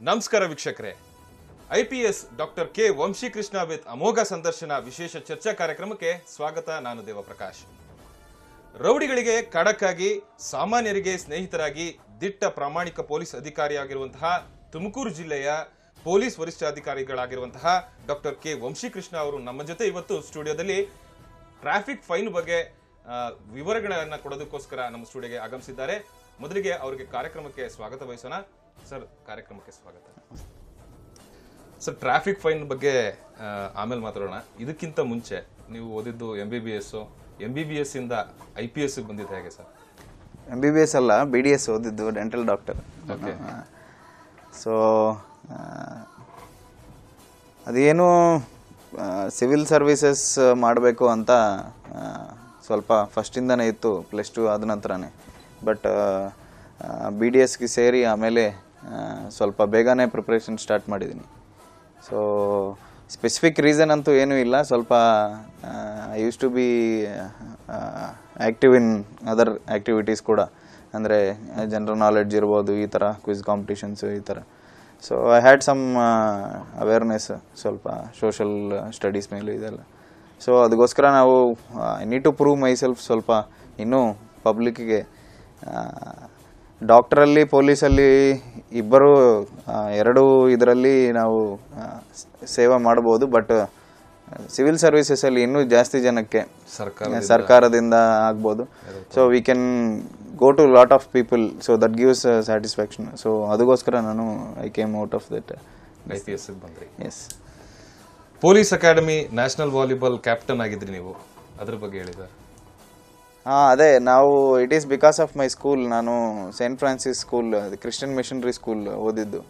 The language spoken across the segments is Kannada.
ನಮಸ್ಕಾರ ವೀಕ್ಷಕರೇ I P S doctor K Vamshikrishna with ಅಮೋಘ ಸಂದರ್ಶನ ವಿಶೇಷ ಚರ್ಚಾ ಕಾರ್ಯಕ್ರಮಕ್ಕೆ ಸ್ವಾಗತ ನಾನು ದೇವಪ್ರಕಾಶ್ ರೌಡಿಗಳಿಗೆ ಖಡಕ್ ಆಗಿ ಸಾಮಾನ್ಯರಿಗೆ ಸ್ನೇಹಿತರಾಗಿ ದಿಟ್ಟ ಪ್ರಾಮಾಣಿಕ ಪೊಲೀಸ್ ಅಧಿಕಾರಿಯಾಗಿರುವಂತಹ ತುಮಕೂರು ಜಿಲ್ಲೆಯ ಪೊಲೀಸ್ ವರಿಷ್ಠಾಧಿಕಾರಿಗಳಾಗಿರುವಂತಹ ಡಾಕ್ಟರ್ ಕೆ ವಂಶೀಕೃಷ್ಣ ಅವರು ನಮ್ಮ ಜೊತೆ ಇವತ್ತು ಸ್ಟುಡಿಯೋದಲ್ಲಿ ಟ್ರಾಫಿಕ್ ಫೈನ್ ಬಗ್ಗೆ ಆ, ವಿವರಗಳನ್ನ ಕೊಡೋದಕ್ಕೋಸ್ಕರ ನಮ್ಮ ಸ್ಟುಡಿಯೋಗೆ ಆಗಮಿಸಿದ್ದಾರೆ ಮೊದಲಿಗೆ ಅವರಿಗೆ ಕಾರ್ಯಕ್ರಮಕ್ಕೆ ಸ್ವಾಗತ ಬಯಸೋಣ ಸರ್ ಕಾರ್ಯಕ್ರಮಕ್ಕೆ ಸ್ವಾಗತ ಸರ್ ಟ್ರಾಫಿಕ್ ಫೈನ್ ಬಗ್ಗೆ ಆ, ಆಮೇಲೆ ಮಾತಾಡೋಣ ಇದಕ್ಕಿಂತ ಮುಂಚೆ ನೀವು ಓದಿದ್ದು M B B S M B B S ಇಂದ ಐ ಪಿ ಎಸ್ ಬಂದಿದ್ದು ಹೇಗೆ sir M B B S ಅಲ್ಲ ಬಿ ಡಿ ಎಸ್ ಓದಿದ್ದು ಡೆಂಟಲ್ ಡಾಕ್ಟರ್ ಓಕೆ ಸೊ ಅದೇನು ಸಿವಿಲ್ ಸರ್ವಿಸಸ್ ಮಾಡಬೇಕು ಅಂತ ಆ, ಸ್ವಲ್ಪ ಫಸ್ಟಿಂದನೇ ಇತ್ತು ಪ್ಲಸ್ ಟು ಆದ ನಂತರನೇ ಬಟ್ ಬಿ ಡಿ ಎಸ್ಗೆ ಸೇರಿ ಆಮೇಲೆ ಆ, ಸ್ವಲ್ಪ ಬೇಗನೆ ಪ್ರಿಪ್ರೇಷನ್ ಸ್ಟಾರ್ಟ್ ಮಾಡಿದ್ದೀನಿ ಸೊ ಸ್ಪೆಸಿಫಿಕ್ ರೀಸನ್ ಅಂತೂ ಏನೂ ಇಲ್ಲ ಸ್ವಲ್ಪ I use to be active in other activities ಕೂಡ ಅಂದರೆ ಜನರಲ್ ನಾಲೆಡ್ಜ್ ಇರ್ಬೋದು ಈ ಥರ ಕ್ವಿಸ್ ಕಾಂಪಿಟಿಷನ್ಸು ಈ ಥರ so I had some awareness ಸ್ವಲ್ಪ ಸೋಷಲ್ ಸ್ಟಡೀಸ್ ಮೇಲೆ ಇದೆಲ್ಲ ಸೊ ಅದಕ್ಕೋಸ್ಕರ ನಾವು I need to prove myself ಸ್ವಲ್ಪ ಇನ್ನೂ ಪಬ್ಲಿಕ್ಕಿಗೆ ಡಾಕ್ಟ್ರಲ್ಲಿ ಪೊಲೀಸಲ್ಲಿ ಇಬ್ಬರು ಆ, ಎರಡೂ ಇದರಲ್ಲಿ ನಾವು ಆ, ಸ್- ಸೇವೆ ಮಾಡ್ಬೋದು ಬಟ್ ಸಿವಿಲ್ ಸರ್ವಿಸಸಲ್ಲಿ ಇನ್ನೂ ಜಾಸ್ತಿ ಜನಕ್ಕೆ ಸರ್ಕಾರ ಸರ್ಕಾರದಿಂದ ಆಗ್ಬೋದು so we can go to lot of people so that gives satisfaction so ಅದಕ್ಕೋಸ್ಕರ ನಾನು I came out of that I P S ಬಂದ್ರಿ yes police academy national volleyball captain ಆಗಿದ್ರಿ ನೀವು ಅದ್ರ ಬಗ್ಗೆ ಹೇಳಿ ಸರ್ ಹಾಂ ಅದೇ ನಾವು it is because of my school ನಾನು saint Francis school Christian missionary school ಓದಿದ್ದು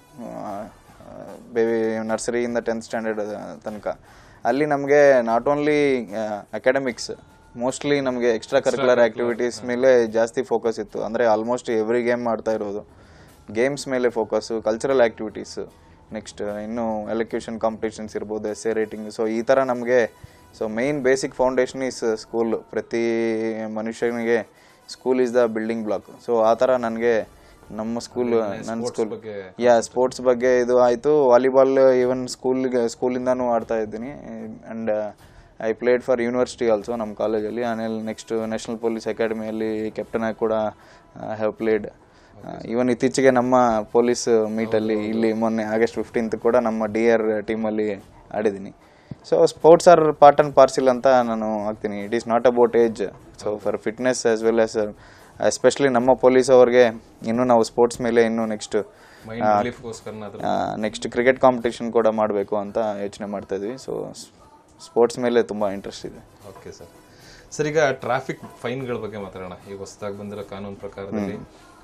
ಬೇಬಿ ನರ್ಸರಿಯಿಂದ ಟೆಂತ್ ಸ್ಟ್ಯಾಂಡರ್ಡ್ ತನಕ ಅಲ್ಲಿ ನಮಗೆ ನಾಟ್ ಓನ್ಲಿ ಅಕಾಡೆಮಿಕ್ಸ್ ಮೋಸ್ಟ್ಲಿ ನಮಗೆ ಎಕ್ಸ್ಟ್ರಾ ಕರಿಕ್ಯುಲರ್ ಆ್ಯಕ್ಟಿವಿಟೀಸ್ ಮೇಲೆ ಜಾಸ್ತಿ ಫೋಕಸ್ ಇತ್ತು ಅಂದರೆ ಆಲ್ಮೋಸ್ಟ್ ಎವ್ರಿ ಗೇಮ್ ಮಾಡ್ತಾ ಇರೋದು ಗೇಮ್ಸ್ ಮೇಲೆ ಫೋಕಸ್ಸು ಕಲ್ಚರಲ್ ಆ್ಯಕ್ಟಿವಿಟೀಸು ನೆಕ್ಸ್ಟ್ ಇನ್ನು ಎಲೆಕ್ಯೂಷನ್ ಕಾಂಪಿಟೇಷನ್ಸ್ ಇರ್ಬೋದು ಎಸ್ ಎ ರೇಟಿಂಗ್ ಸೊ ಈ ಥರ ನಮಗೆ so main basic foundation is school ಪ್ರತಿ ಮನುಷ್ಯನಿಗೆ school is the building block so ಆ ಥರ ನನಗೆ ನಮ್ಮ ಸ್ಕೂಲ್ ನನ್ನ ಸ್ಕೂಲ್ ಬಗ್ಗೆ ಯಾ ಸ್ಪೋರ್ಟ್ಸ್ ಬಗ್ಗೆ ಇದು ಆಯಿತು ವಾಲಿಬಾಲ್ ಈವನ್ ಸ್ಕೂಲ್ಗೆ ಸ್ಕೂಲಿಂದಾನೂ ಆಡ್ತಾ ಇದ್ದೀನಿ and I played for university also ನಮ್ಮ ಕಾಲೇಜಲ್ಲಿ ಆಮೇಲೆ ನೆಕ್ಸ್ಟ್ ನ್ಯಾಷನಲ್ ಪೊಲೀಸ್ ಅಕಾಡೆಮಿಯಲ್ಲಿ ಕೆಪ್ಟನ್ ಆಗಿ ಕೂಡ ಹ್ಯಾವ್ ಪ್ಲೇಡ್ ಈವನ್ ಇತ್ತೀಚೆಗೆ ನಮ್ಮ ಪೊಲೀಸ್ ಮೀಟಲ್ಲಿ ಇಲ್ಲಿ ಮೊನ್ನೆ ಆಗಸ್ಟ್ ಫಿಫ್ಟೀನ್ತ್ ಕೂಡ ನಮ್ಮ ಡಿ ಆರ್ ಟೀಮಲ್ಲಿ ಆಡಿದ್ದೀನಿ so sports are part and parcel ಅಂತ ನಾನು ಆಗ್ತೀನಿ it is not about age so for fitness as well as especially ನಮ್ಮ ಪೊಲೀಸ್ ಅವ್ರಿಗೆ ಇನ್ನೂ ನಾವು ಸ್ಪೋರ್ಟ್ಸ್ ಮೇಲೆ ಇನ್ನೂ ನೆಕ್ಸ್ಟ್ ಮೈಂಡ್ ರಿಲೀಫ್ಗೋಸ್ಕರ ಅದ್ರ ನೆಕ್ಸ್ಟ್ ಕ್ರಿಕೆಟ್ ಕಾಂಪಿಟೇಷನ್ ಕೂಡ ಮಾಡಬೇಕು ಅಂತ ಯೋಚನೆ ಮಾಡ್ತಾ ಇದ್ವಿ ಸೊ ಸ್ಪೋರ್ಟ್ಸ್ ಮೇಲೆ ತುಂಬ ಇಂಟ್ರೆಸ್ಟ್ ಇದೆ ಓಕೆ ಸರ್ ಸರ್ ಈಗ ಟ್ರಾಫಿಕ್ ಫೈನ್ಗಳ ಬಗ್ಗೆ ಮಾತಾಡೋಣ ಈಗ ಹೊಸದಾಗಿ ಬಂದಿರೋ ಕಾನೂನು ಪ್ರಕಾರದಲ್ಲಿ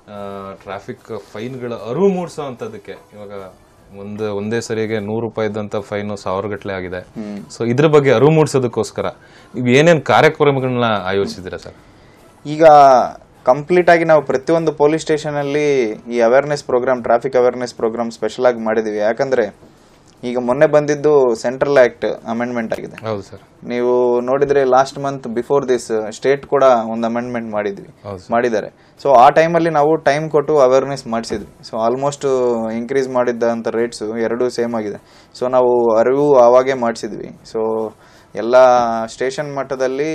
ಟ್ರಾಫಿಕ್ ಫೈನ್ಗಳ ಅರಿವು ಮೂಡಿಸೋ ಅಂಥದ್ದಕ್ಕೆ ಇವಾಗ ಒಂದು ಒಂದೇ ಸರಿಗೆ ನೂರು ರೂಪಾಯಿದಂತ ಫೈನ್ ಸಾವಿರ ಗಟ್ಟಲೆ ಆಗಿದೆ ಸೊ ಇದ್ರ ಬಗ್ಗೆ ಅರಿವು ಮೂಡಿಸೋದಕ್ಕೋಸ್ಕರ ನೀವು ಏನೇನು ಕಾರ್ಯಕ್ರಮಗಳನ್ನ ಆಯೋಜಿಸಿದ್ದೀರಾ ಸರ್ ಈಗ ಕಂಪ್ಲೀಟ್ ಆಗಿ ನಾವು ಪ್ರತಿಯೊಂದು ಪೊಲೀಸ್ ಸ್ಟೇಷನಲ್ಲಿ ಈ awareness program traffic awareness program special ಆಗಿ ಮಾಡಿದ್ದೀವಿ ಯಾಕಂದರೆ ಈಗ ಮೊನ್ನೆ ಬಂದಿದ್ದು ಸೆಂಟ್ರಲ್ ಆ್ಯಕ್ಟ್ ಅಮೆಂಡ್ಮೆಂಟ್ ಆಗಿದೆ ಹೌದು ಸರ್ ನೀವು ನೋಡಿದ್ರೆ last month before this state ಕೂಡ ಒಂದು ಅಮೆಂಡ್ಮೆಂಟ್ ಮಾಡಿದ್ವಿ ಹೌದು ಮಾಡಿದ್ದಾರೆ ಸೊ ಆ ಟೈಮಲ್ಲಿ ನಾವು ಟೈಮ್ ಕೊಟ್ಟು ಅವೇರ್ನೆಸ್ ಮಾಡಿಸಿದ್ವಿ ಸೊ ಆಲ್ಮೋಸ್ಟ್ ಇನ್ಕ್ರೀಸ್ ಮಾಡಿದ್ದಂಥ ರೇಟ್ಸು ಎರಡೂ ಸೇಮ್ ಆಗಿದೆ ಸೊ ನಾವು ಅರಿವು ಆವಾಗೇ ಮಾಡಿಸಿದ್ವಿ ಸೊ ಎಲ್ಲ ಸ್ಟೇಷನ್ ಮಟ್ಟದಲ್ಲಿ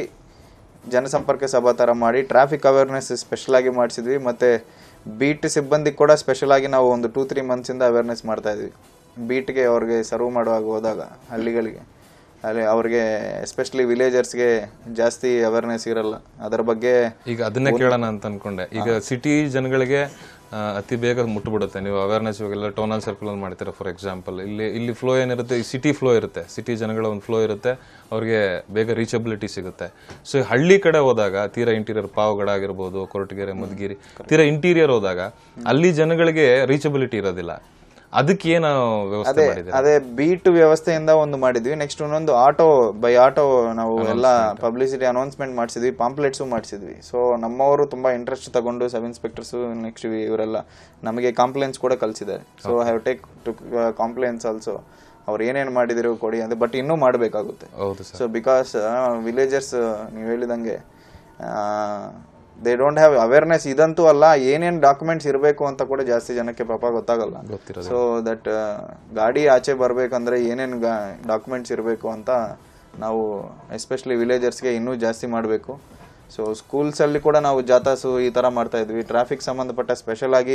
ಜನಸಂಪರ್ಕ ಸಭಾ ಥರ ಮಾಡಿ ಟ್ರಾಫಿಕ್ ಅವೇರ್ನೆಸ್ ಸ್ಪೆಷಲ್ ಆಗಿ ಮಾಡಿಸಿದ್ವಿ ಮತ್ತು ಬೀಟ್ ಸಿಬ್ಬಂದಿ ಕೂಡ ಸ್ಪೆಷಲ್ ಆಗಿ ನಾವು ಒಂದು ಟೂ ತ್ರೀ ಮಂತ್ಸಿಂದ ಅವೇರ್ನೆಸ್ ಮಾಡ್ತಾ ಇದ್ವಿ ಬೀಟ್ಗೆ ಅವ್ರಿಗೆ ಸರ್ವ್ ಮಾಡುವಾಗ ಹೋದಾಗ ಹಳ್ಳಿಗಳಿಗೆ ಅಲ್ಲಿ ಅವ್ರಿಗೆ ಎಸ್ಪೆಷಲಿ ವಿಲೇಜರ್ಸ್ಗೆ ಜಾಸ್ತಿ ಅವೇರ್ನೆಸ್ ಇರಲ್ಲ ಅದರ ಬಗ್ಗೆ ಈಗ ಅದನ್ನೇ ಕೇಳೋಣ ಅಂತ ಅನ್ಕೊಂಡೆ ಈಗ ಸಿಟಿ ಜನಗಳಿಗೆ ಆ, ಅತಿ ಬೇಗ ಮುಟ್ಬಿಡುತ್ತೆ ನೀವು ಅವೇರ್ನೆಸ್ ಇವಾಗೆಲ್ಲ ಟೋನಲ್ ಸರ್ಕಲ್ ಅಲ್ಲಿ ಮಾಡ್ತೀರಾ ಫಾರ್ ಎಕ್ಸಾಂಪಲ್ ಇಲ್ಲಿ ಇಲ್ಲಿ ಫ್ಲೋ ಏನಿರುತ್ತೆ ಈ ಸಿಟಿ ಫ್ಲೋ ಇರುತ್ತೆ ಸಿಟಿ ಜನಗಳ ಒಂದು ಫ್ಲೋ ಇರುತ್ತೆ ಅವ್ರಿಗೆ ಬೇಗ ರೀಚಬಿಲಿಟಿ ಸಿಗುತ್ತೆ ಸೊ ಈ ಹಳ್ಳಿ ಕಡೆ ಹೋದಾಗ ತೀರಾ ಇಂಟೀರಿಯರ್ ಪಾವಗಡ ಆಗಿರ್ಬೋದು ಕೊರಟಗೆರೆ ಮಧುಗಿರಿ ತೀರಾ ಇಂಟೀರಿಯರ್ ಹೋದಾಗ ಅಲ್ಲಿ ಜನಗಳಿಗೆ ರೀಚಬಿಲಿಟಿ ಇರೋದಿಲ್ಲ ಅದಕ್ಕೆ ಏನು ವ್ಯವಸ್ಥೆ ಮಾಡಿದೆ ಅದೇ ಬೀಟ್ ವ್ಯವಸ್ಥೆಯಿಂದ ಒಂದು ಮಾಡಿದ್ವಿ ನೆಕ್ಸ್ಟ್ ಇನ್ನೊಂದು ಆಟೋ ಬೈ ಆಟೋ ನಾವು ಎಲ್ಲ ಪಬ್ಲಿಸಿಟಿ ಅನೌನ್ಸ್ಮೆಂಟ್ ಮಾಡಿಸಿದ್ವಿ ಪಾಂಪ್ಲೆಟ್ಸು ಮಾಡಿಸಿದ್ವಿ ಸೊ ನಮ್ಮವರು ತುಂಬಾ ಇಂಟ್ರೆಸ್ಟ್ ತಗೊಂಡು ಸಬ್ ಇನ್ಸ್ಪೆಕ್ಟರ್ಸು ನೆಕ್ಸ್ಟ್ ಇವರೆಲ್ಲ ನಮಗೆ ಕಾಂಪ್ಲೇನ್ಸ್ ಕೂಡ ಕಲಿಸಿದ್ದಾರೆ so have take to complaints also ಅವ್ರು ಏನೇನು ಮಾಡಿದಿರು ಕೊಡಿ ಅಂತ ಬಟ್ ಇನ್ನೂ ಮಾಡಬೇಕಾಗುತ್ತೆ ಹೌದು ಸರ್ ಸೊ ಬಿಕಾಸ್ ವಿಲೇಜರ್ಸ್ ನೀವು ಹೇಳಿದಂಗೆ ದೇ ಡೋಂಟ್ ಹ್ಯಾವ್ ಅವೇರ್ನೆಸ್ ಇದಂತೂ ಅಲ್ಲ ಏನೇನು ಡಾಕ್ಯುಮೆಂಟ್ಸ್ ಇರಬೇಕು ಅಂತ ಕೂಡ ಜಾಸ್ತಿ ಜನಕ್ಕೆ ಪಾಪ ಗೊತ್ತಾಗಲ್ಲ ಗೊತ್ತಿರೋದು ಸೊ ದಟ್ ಗಾಡಿ ಆಚೆ ಬರಬೇಕಂದ್ರೆ ಏನೇನು ಡಾಕ್ಯುಮೆಂಟ್ಸ್ ಇರಬೇಕು ಅಂತ ನಾವು ಎಸ್ಪೆಷಲಿ ವಿಲೇಜರ್ಸ್ಗೆ ಇನ್ನೂ ಜಾಸ್ತಿ ಮಾಡಬೇಕು ಸೊ ಸ್ಕೂಲ್ಸಲ್ಲಿ ಕೂಡ ನಾವು ಜಾತಾಸು ಈ ಥರ ಮಾಡ್ತಾ ಇದ್ವಿ ಟ್ರಾಫಿಕ್ ಸಂಬಂಧಪಟ್ಟ ಸ್ಪೆಷಲ್ ಆಗಿ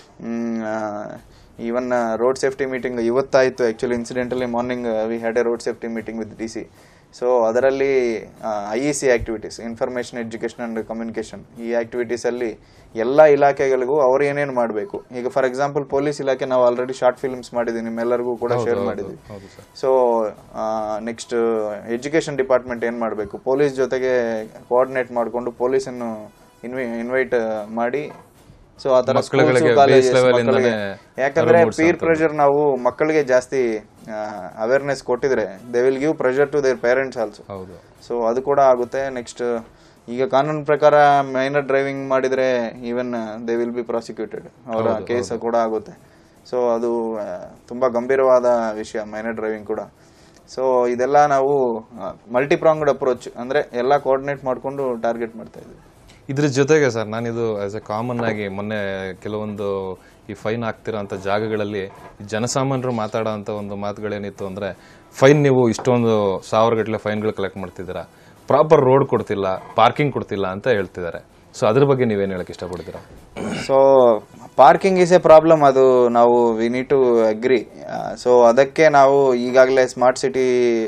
ಈವನ್ ರೋಡ್ ಸೇಫ್ಟಿ ಮೀಟಿಂಗ್ ಇವತ್ತಾಯಿತು actually incidentally morning we had a road safety meeting with D C so ಅದರಲ್ಲಿ I E C activities information education and communication ಈ ಆ್ಯಕ್ಟಿವಿಟೀಸಲ್ಲಿ ಎಲ್ಲ ಇಲಾಖೆಗಳಿಗೂ ಅವ್ರು ಏನೇನು ಮಾಡಬೇಕು ಈಗ ಫಾರ್ ಎಕ್ಸಾಂಪಲ್ ಪೊಲೀಸ್ ಇಲಾಖೆ ನಾವು ಆಲ್ರೆಡಿ ಶಾರ್ಟ್ ಫಿಲ್ಮ್ಸ್ ಮಾಡಿದ್ವಿ ನಿಮ್ಮೆಲ್ಲರಿಗೂ ಕೂಡ ಶೇರ್ ಮಾಡಿದ್ವಿ ಹೌದು sir so next education department ಏನು ಮಾಡಬೇಕು ಪೊಲೀಸ್ ಜೊತೆಗೆ ಕೋಆರ್ಡಿನೇಟ್ ಮಾಡಿಕೊಂಡು ಪೊಲೀಸನ್ನು ಇನ್ವಿ ಇನ್ವೈಟ್ ಮಾಡಿ ಸೊ ಆ ಥರ ಮಕ್ಕಳುಗಳಿಗೆ base level ಇಂದಾನೆ ಯಾಕಂದ್ರೆ ಪೀರ್ ಪ್ರೆಷರ್ ನಾವು ಮಕ್ಕಳಿಗೆ ಜಾಸ್ತಿ ಅವೇರ್ನೆಸ್ ಕೊಟ್ಟಿದ್ರೆ they will give pressure to their parents also ಹೌದು ಸೊ ಅದು ಕೂಡ ಆಗುತ್ತೆ ನೆಕ್ಸ್ಟ್ ಈಗ ಕಾನೂನು ಪ್ರಕಾರ ಮೈನರ್ ಡ್ರೈವಿಂಗ್ ಮಾಡಿದ್ರೆ even they will be prosecuted ಅವರ ಕೇಸ್ ಕೂಡ ಆಗುತ್ತೆ ಸೊ ಅದು ಆ, ತುಂಬಾ ಗಂಭೀರವಾದ ವಿಷಯ ಮೈನರ್ ಡ್ರೈವಿಂಗ್ ಕೂಡ ಸೊ ಇದೆಲ್ಲ ನಾವು ಮಲ್ಟಿಪ್ರಾಂಗ್ಡ್ ಅಪ್ರೋಚ್ ಅಂದ್ರೆ ಎಲ್ಲ ಕೋಆರ್ಡಿನೇಟ್ ಮಾಡಿಕೊಂಡು ಟಾರ್ಗೆಟ್ ಮಾಡ್ತಾ ಇದ್ವಿ ಇದ್ರ ಜೊತೆಗೆ ಸರ್ ನಾನಿದು ಆಸ್ ಎ ಕಾಮನ್ ಆಗಿ ಮೊನ್ನೆ ಕೆಲವೊಂದು ಈ ಫೈನ್ ಆಗ್ತಿರೋಂಥ ಜಾಗಗಳಲ್ಲಿ ಈ ಜನಸಾಮಾನ್ಯರು ಮಾತಾಡೋ ಅಂಥ ಒಂದು ಮಾತುಗಳೇನಿತ್ತು ಅಂದರೆ ಫೈನ್ ನೀವು ಇಷ್ಟೊಂದು ಸಾವಿರ ಗಟ್ಟಲೆ ಫೈನ್ಗಳು ಕಲೆಕ್ಟ್ ಮಾಡ್ತಿದ್ದೀರಾ ಪ್ರಾಪರ್ ರೋಡ್ ಕೊಡ್ತಿಲ್ಲ ಪಾರ್ಕಿಂಗ್ ಕೊಡ್ತಿಲ್ಲ ಅಂತ ಹೇಳ್ತಿದ್ದಾರೆ ಸೊ ಅದ್ರ ಬಗ್ಗೆ ನೀವೇನು ಹೇಳಕ್ಕೆ ಇಷ್ಟಪಡ್ತೀರಾ so parking is a problem ಅದು ನಾವು we need to agree so ಅದಕ್ಕೆ ನಾವು ಈಗಾಗಲೇ ಸ್ಮಾರ್ಟ್ ಸಿಟಿ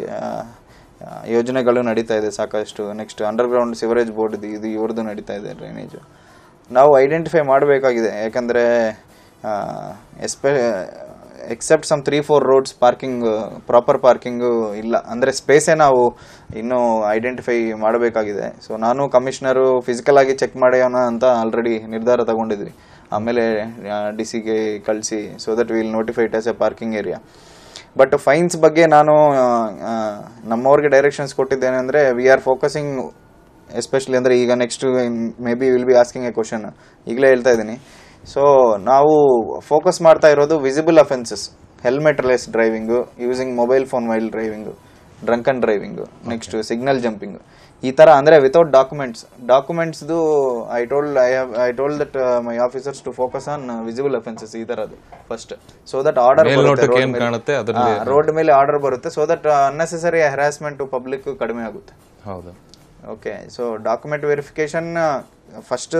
ಯೋಜನೆಗಳು ನಡೀತಾ ಇದೆ ಸಾಕಷ್ಟು ನೆಕ್ಸ್ಟ್ ಅಂಡರ್ಗ್ರೌಂಡ್ ಸಿವರೇಜ್ ಬೋರ್ಡ್ ಇದು ಇದು ಇವ್ರದ್ದು ನಡೀತಾ ಇದೆ ಡ್ರೈನೇಜು ನಾವು ಐಡೆಂಟಿಫೈ ಮಾಡಬೇಕಾಗಿದೆ ಯಾಕಂದರೆ ಎಸ್ಪೆ except some three four roads parking proper parking ಇಲ್ಲ ಅಂದರೆ ಸ್ಪೇಸೇ ನಾವು ಇನ್ನೂ ಐಡೆಂಟಿಫೈ ಮಾಡಬೇಕಾಗಿದೆ ಸೊ ನಾನು ಕಮಿಷನರು ಫಿಸಿಕಲ್ ಆಗಿ ಚೆಕ್ ಮಾಡ್ಯೋಣ ಅಂತ ಆಲ್ರೆಡಿ ನಿರ್ಧಾರ ತಗೊಂಡಿದ್ವಿ ಆಮೇಲೆ ಡಿ ಸಿಗೆ ಕಳಿಸಿ so that will notified as a parking area but fines ಬಗ್ಗೆ ನಾನು ಆ, ಆ, ನಮ್ಮವ್ರಿಗೆ ಡೈರೆಕ್ಷನ್ಸ್ ಕೊಟ್ಟಿದ್ದೇನೆ ಅಂದರೆ ವಿ ಆರ್ ಫೋಕಸಿಂಗ್ ಎಸ್ಪೆಷಲಿ ಅಂದರೆ ಈಗ next may be will be asking a question ಈಗಲೇ ಹೇಳ್ತಾ ಇದ್ದೀನಿ ಸೊ ನಾವು ಫೋಕಸ್ ಮಾಡ್ತಾ ಇರೋದು visible offences helmet less driving using mobile phone while driving drunk and driving next signal jumping ಈ ಥರ ಅಂದರೆ ವಿತೌಟ್ ಡಾಕ್ಯುಮೆಂಟ್ಸ್ ಡಾಕ್ಯುಮೆಂಟ್ಸ್ದು I told I have I told that my officers to focus on visible offences ಈ ಥರದ್ದು ಫಸ್ಟ್ ಸೊ ದಟ್ ಆರ್ಡರ್ ಮೇಲ್ನೋಟಕ್ಕೆ ಏನ್ ಕಾಣುತ್ತೆ ಅದ್ರಲ್ಲಿ ರೋಡ್ ಮೇಲೆ ಆರ್ಡರ್ ಬರುತ್ತೆ so that unnecessary harassment to public ಕಡಿಮೆ ಆಗುತ್ತೆ ಹೌದು okay so document verification first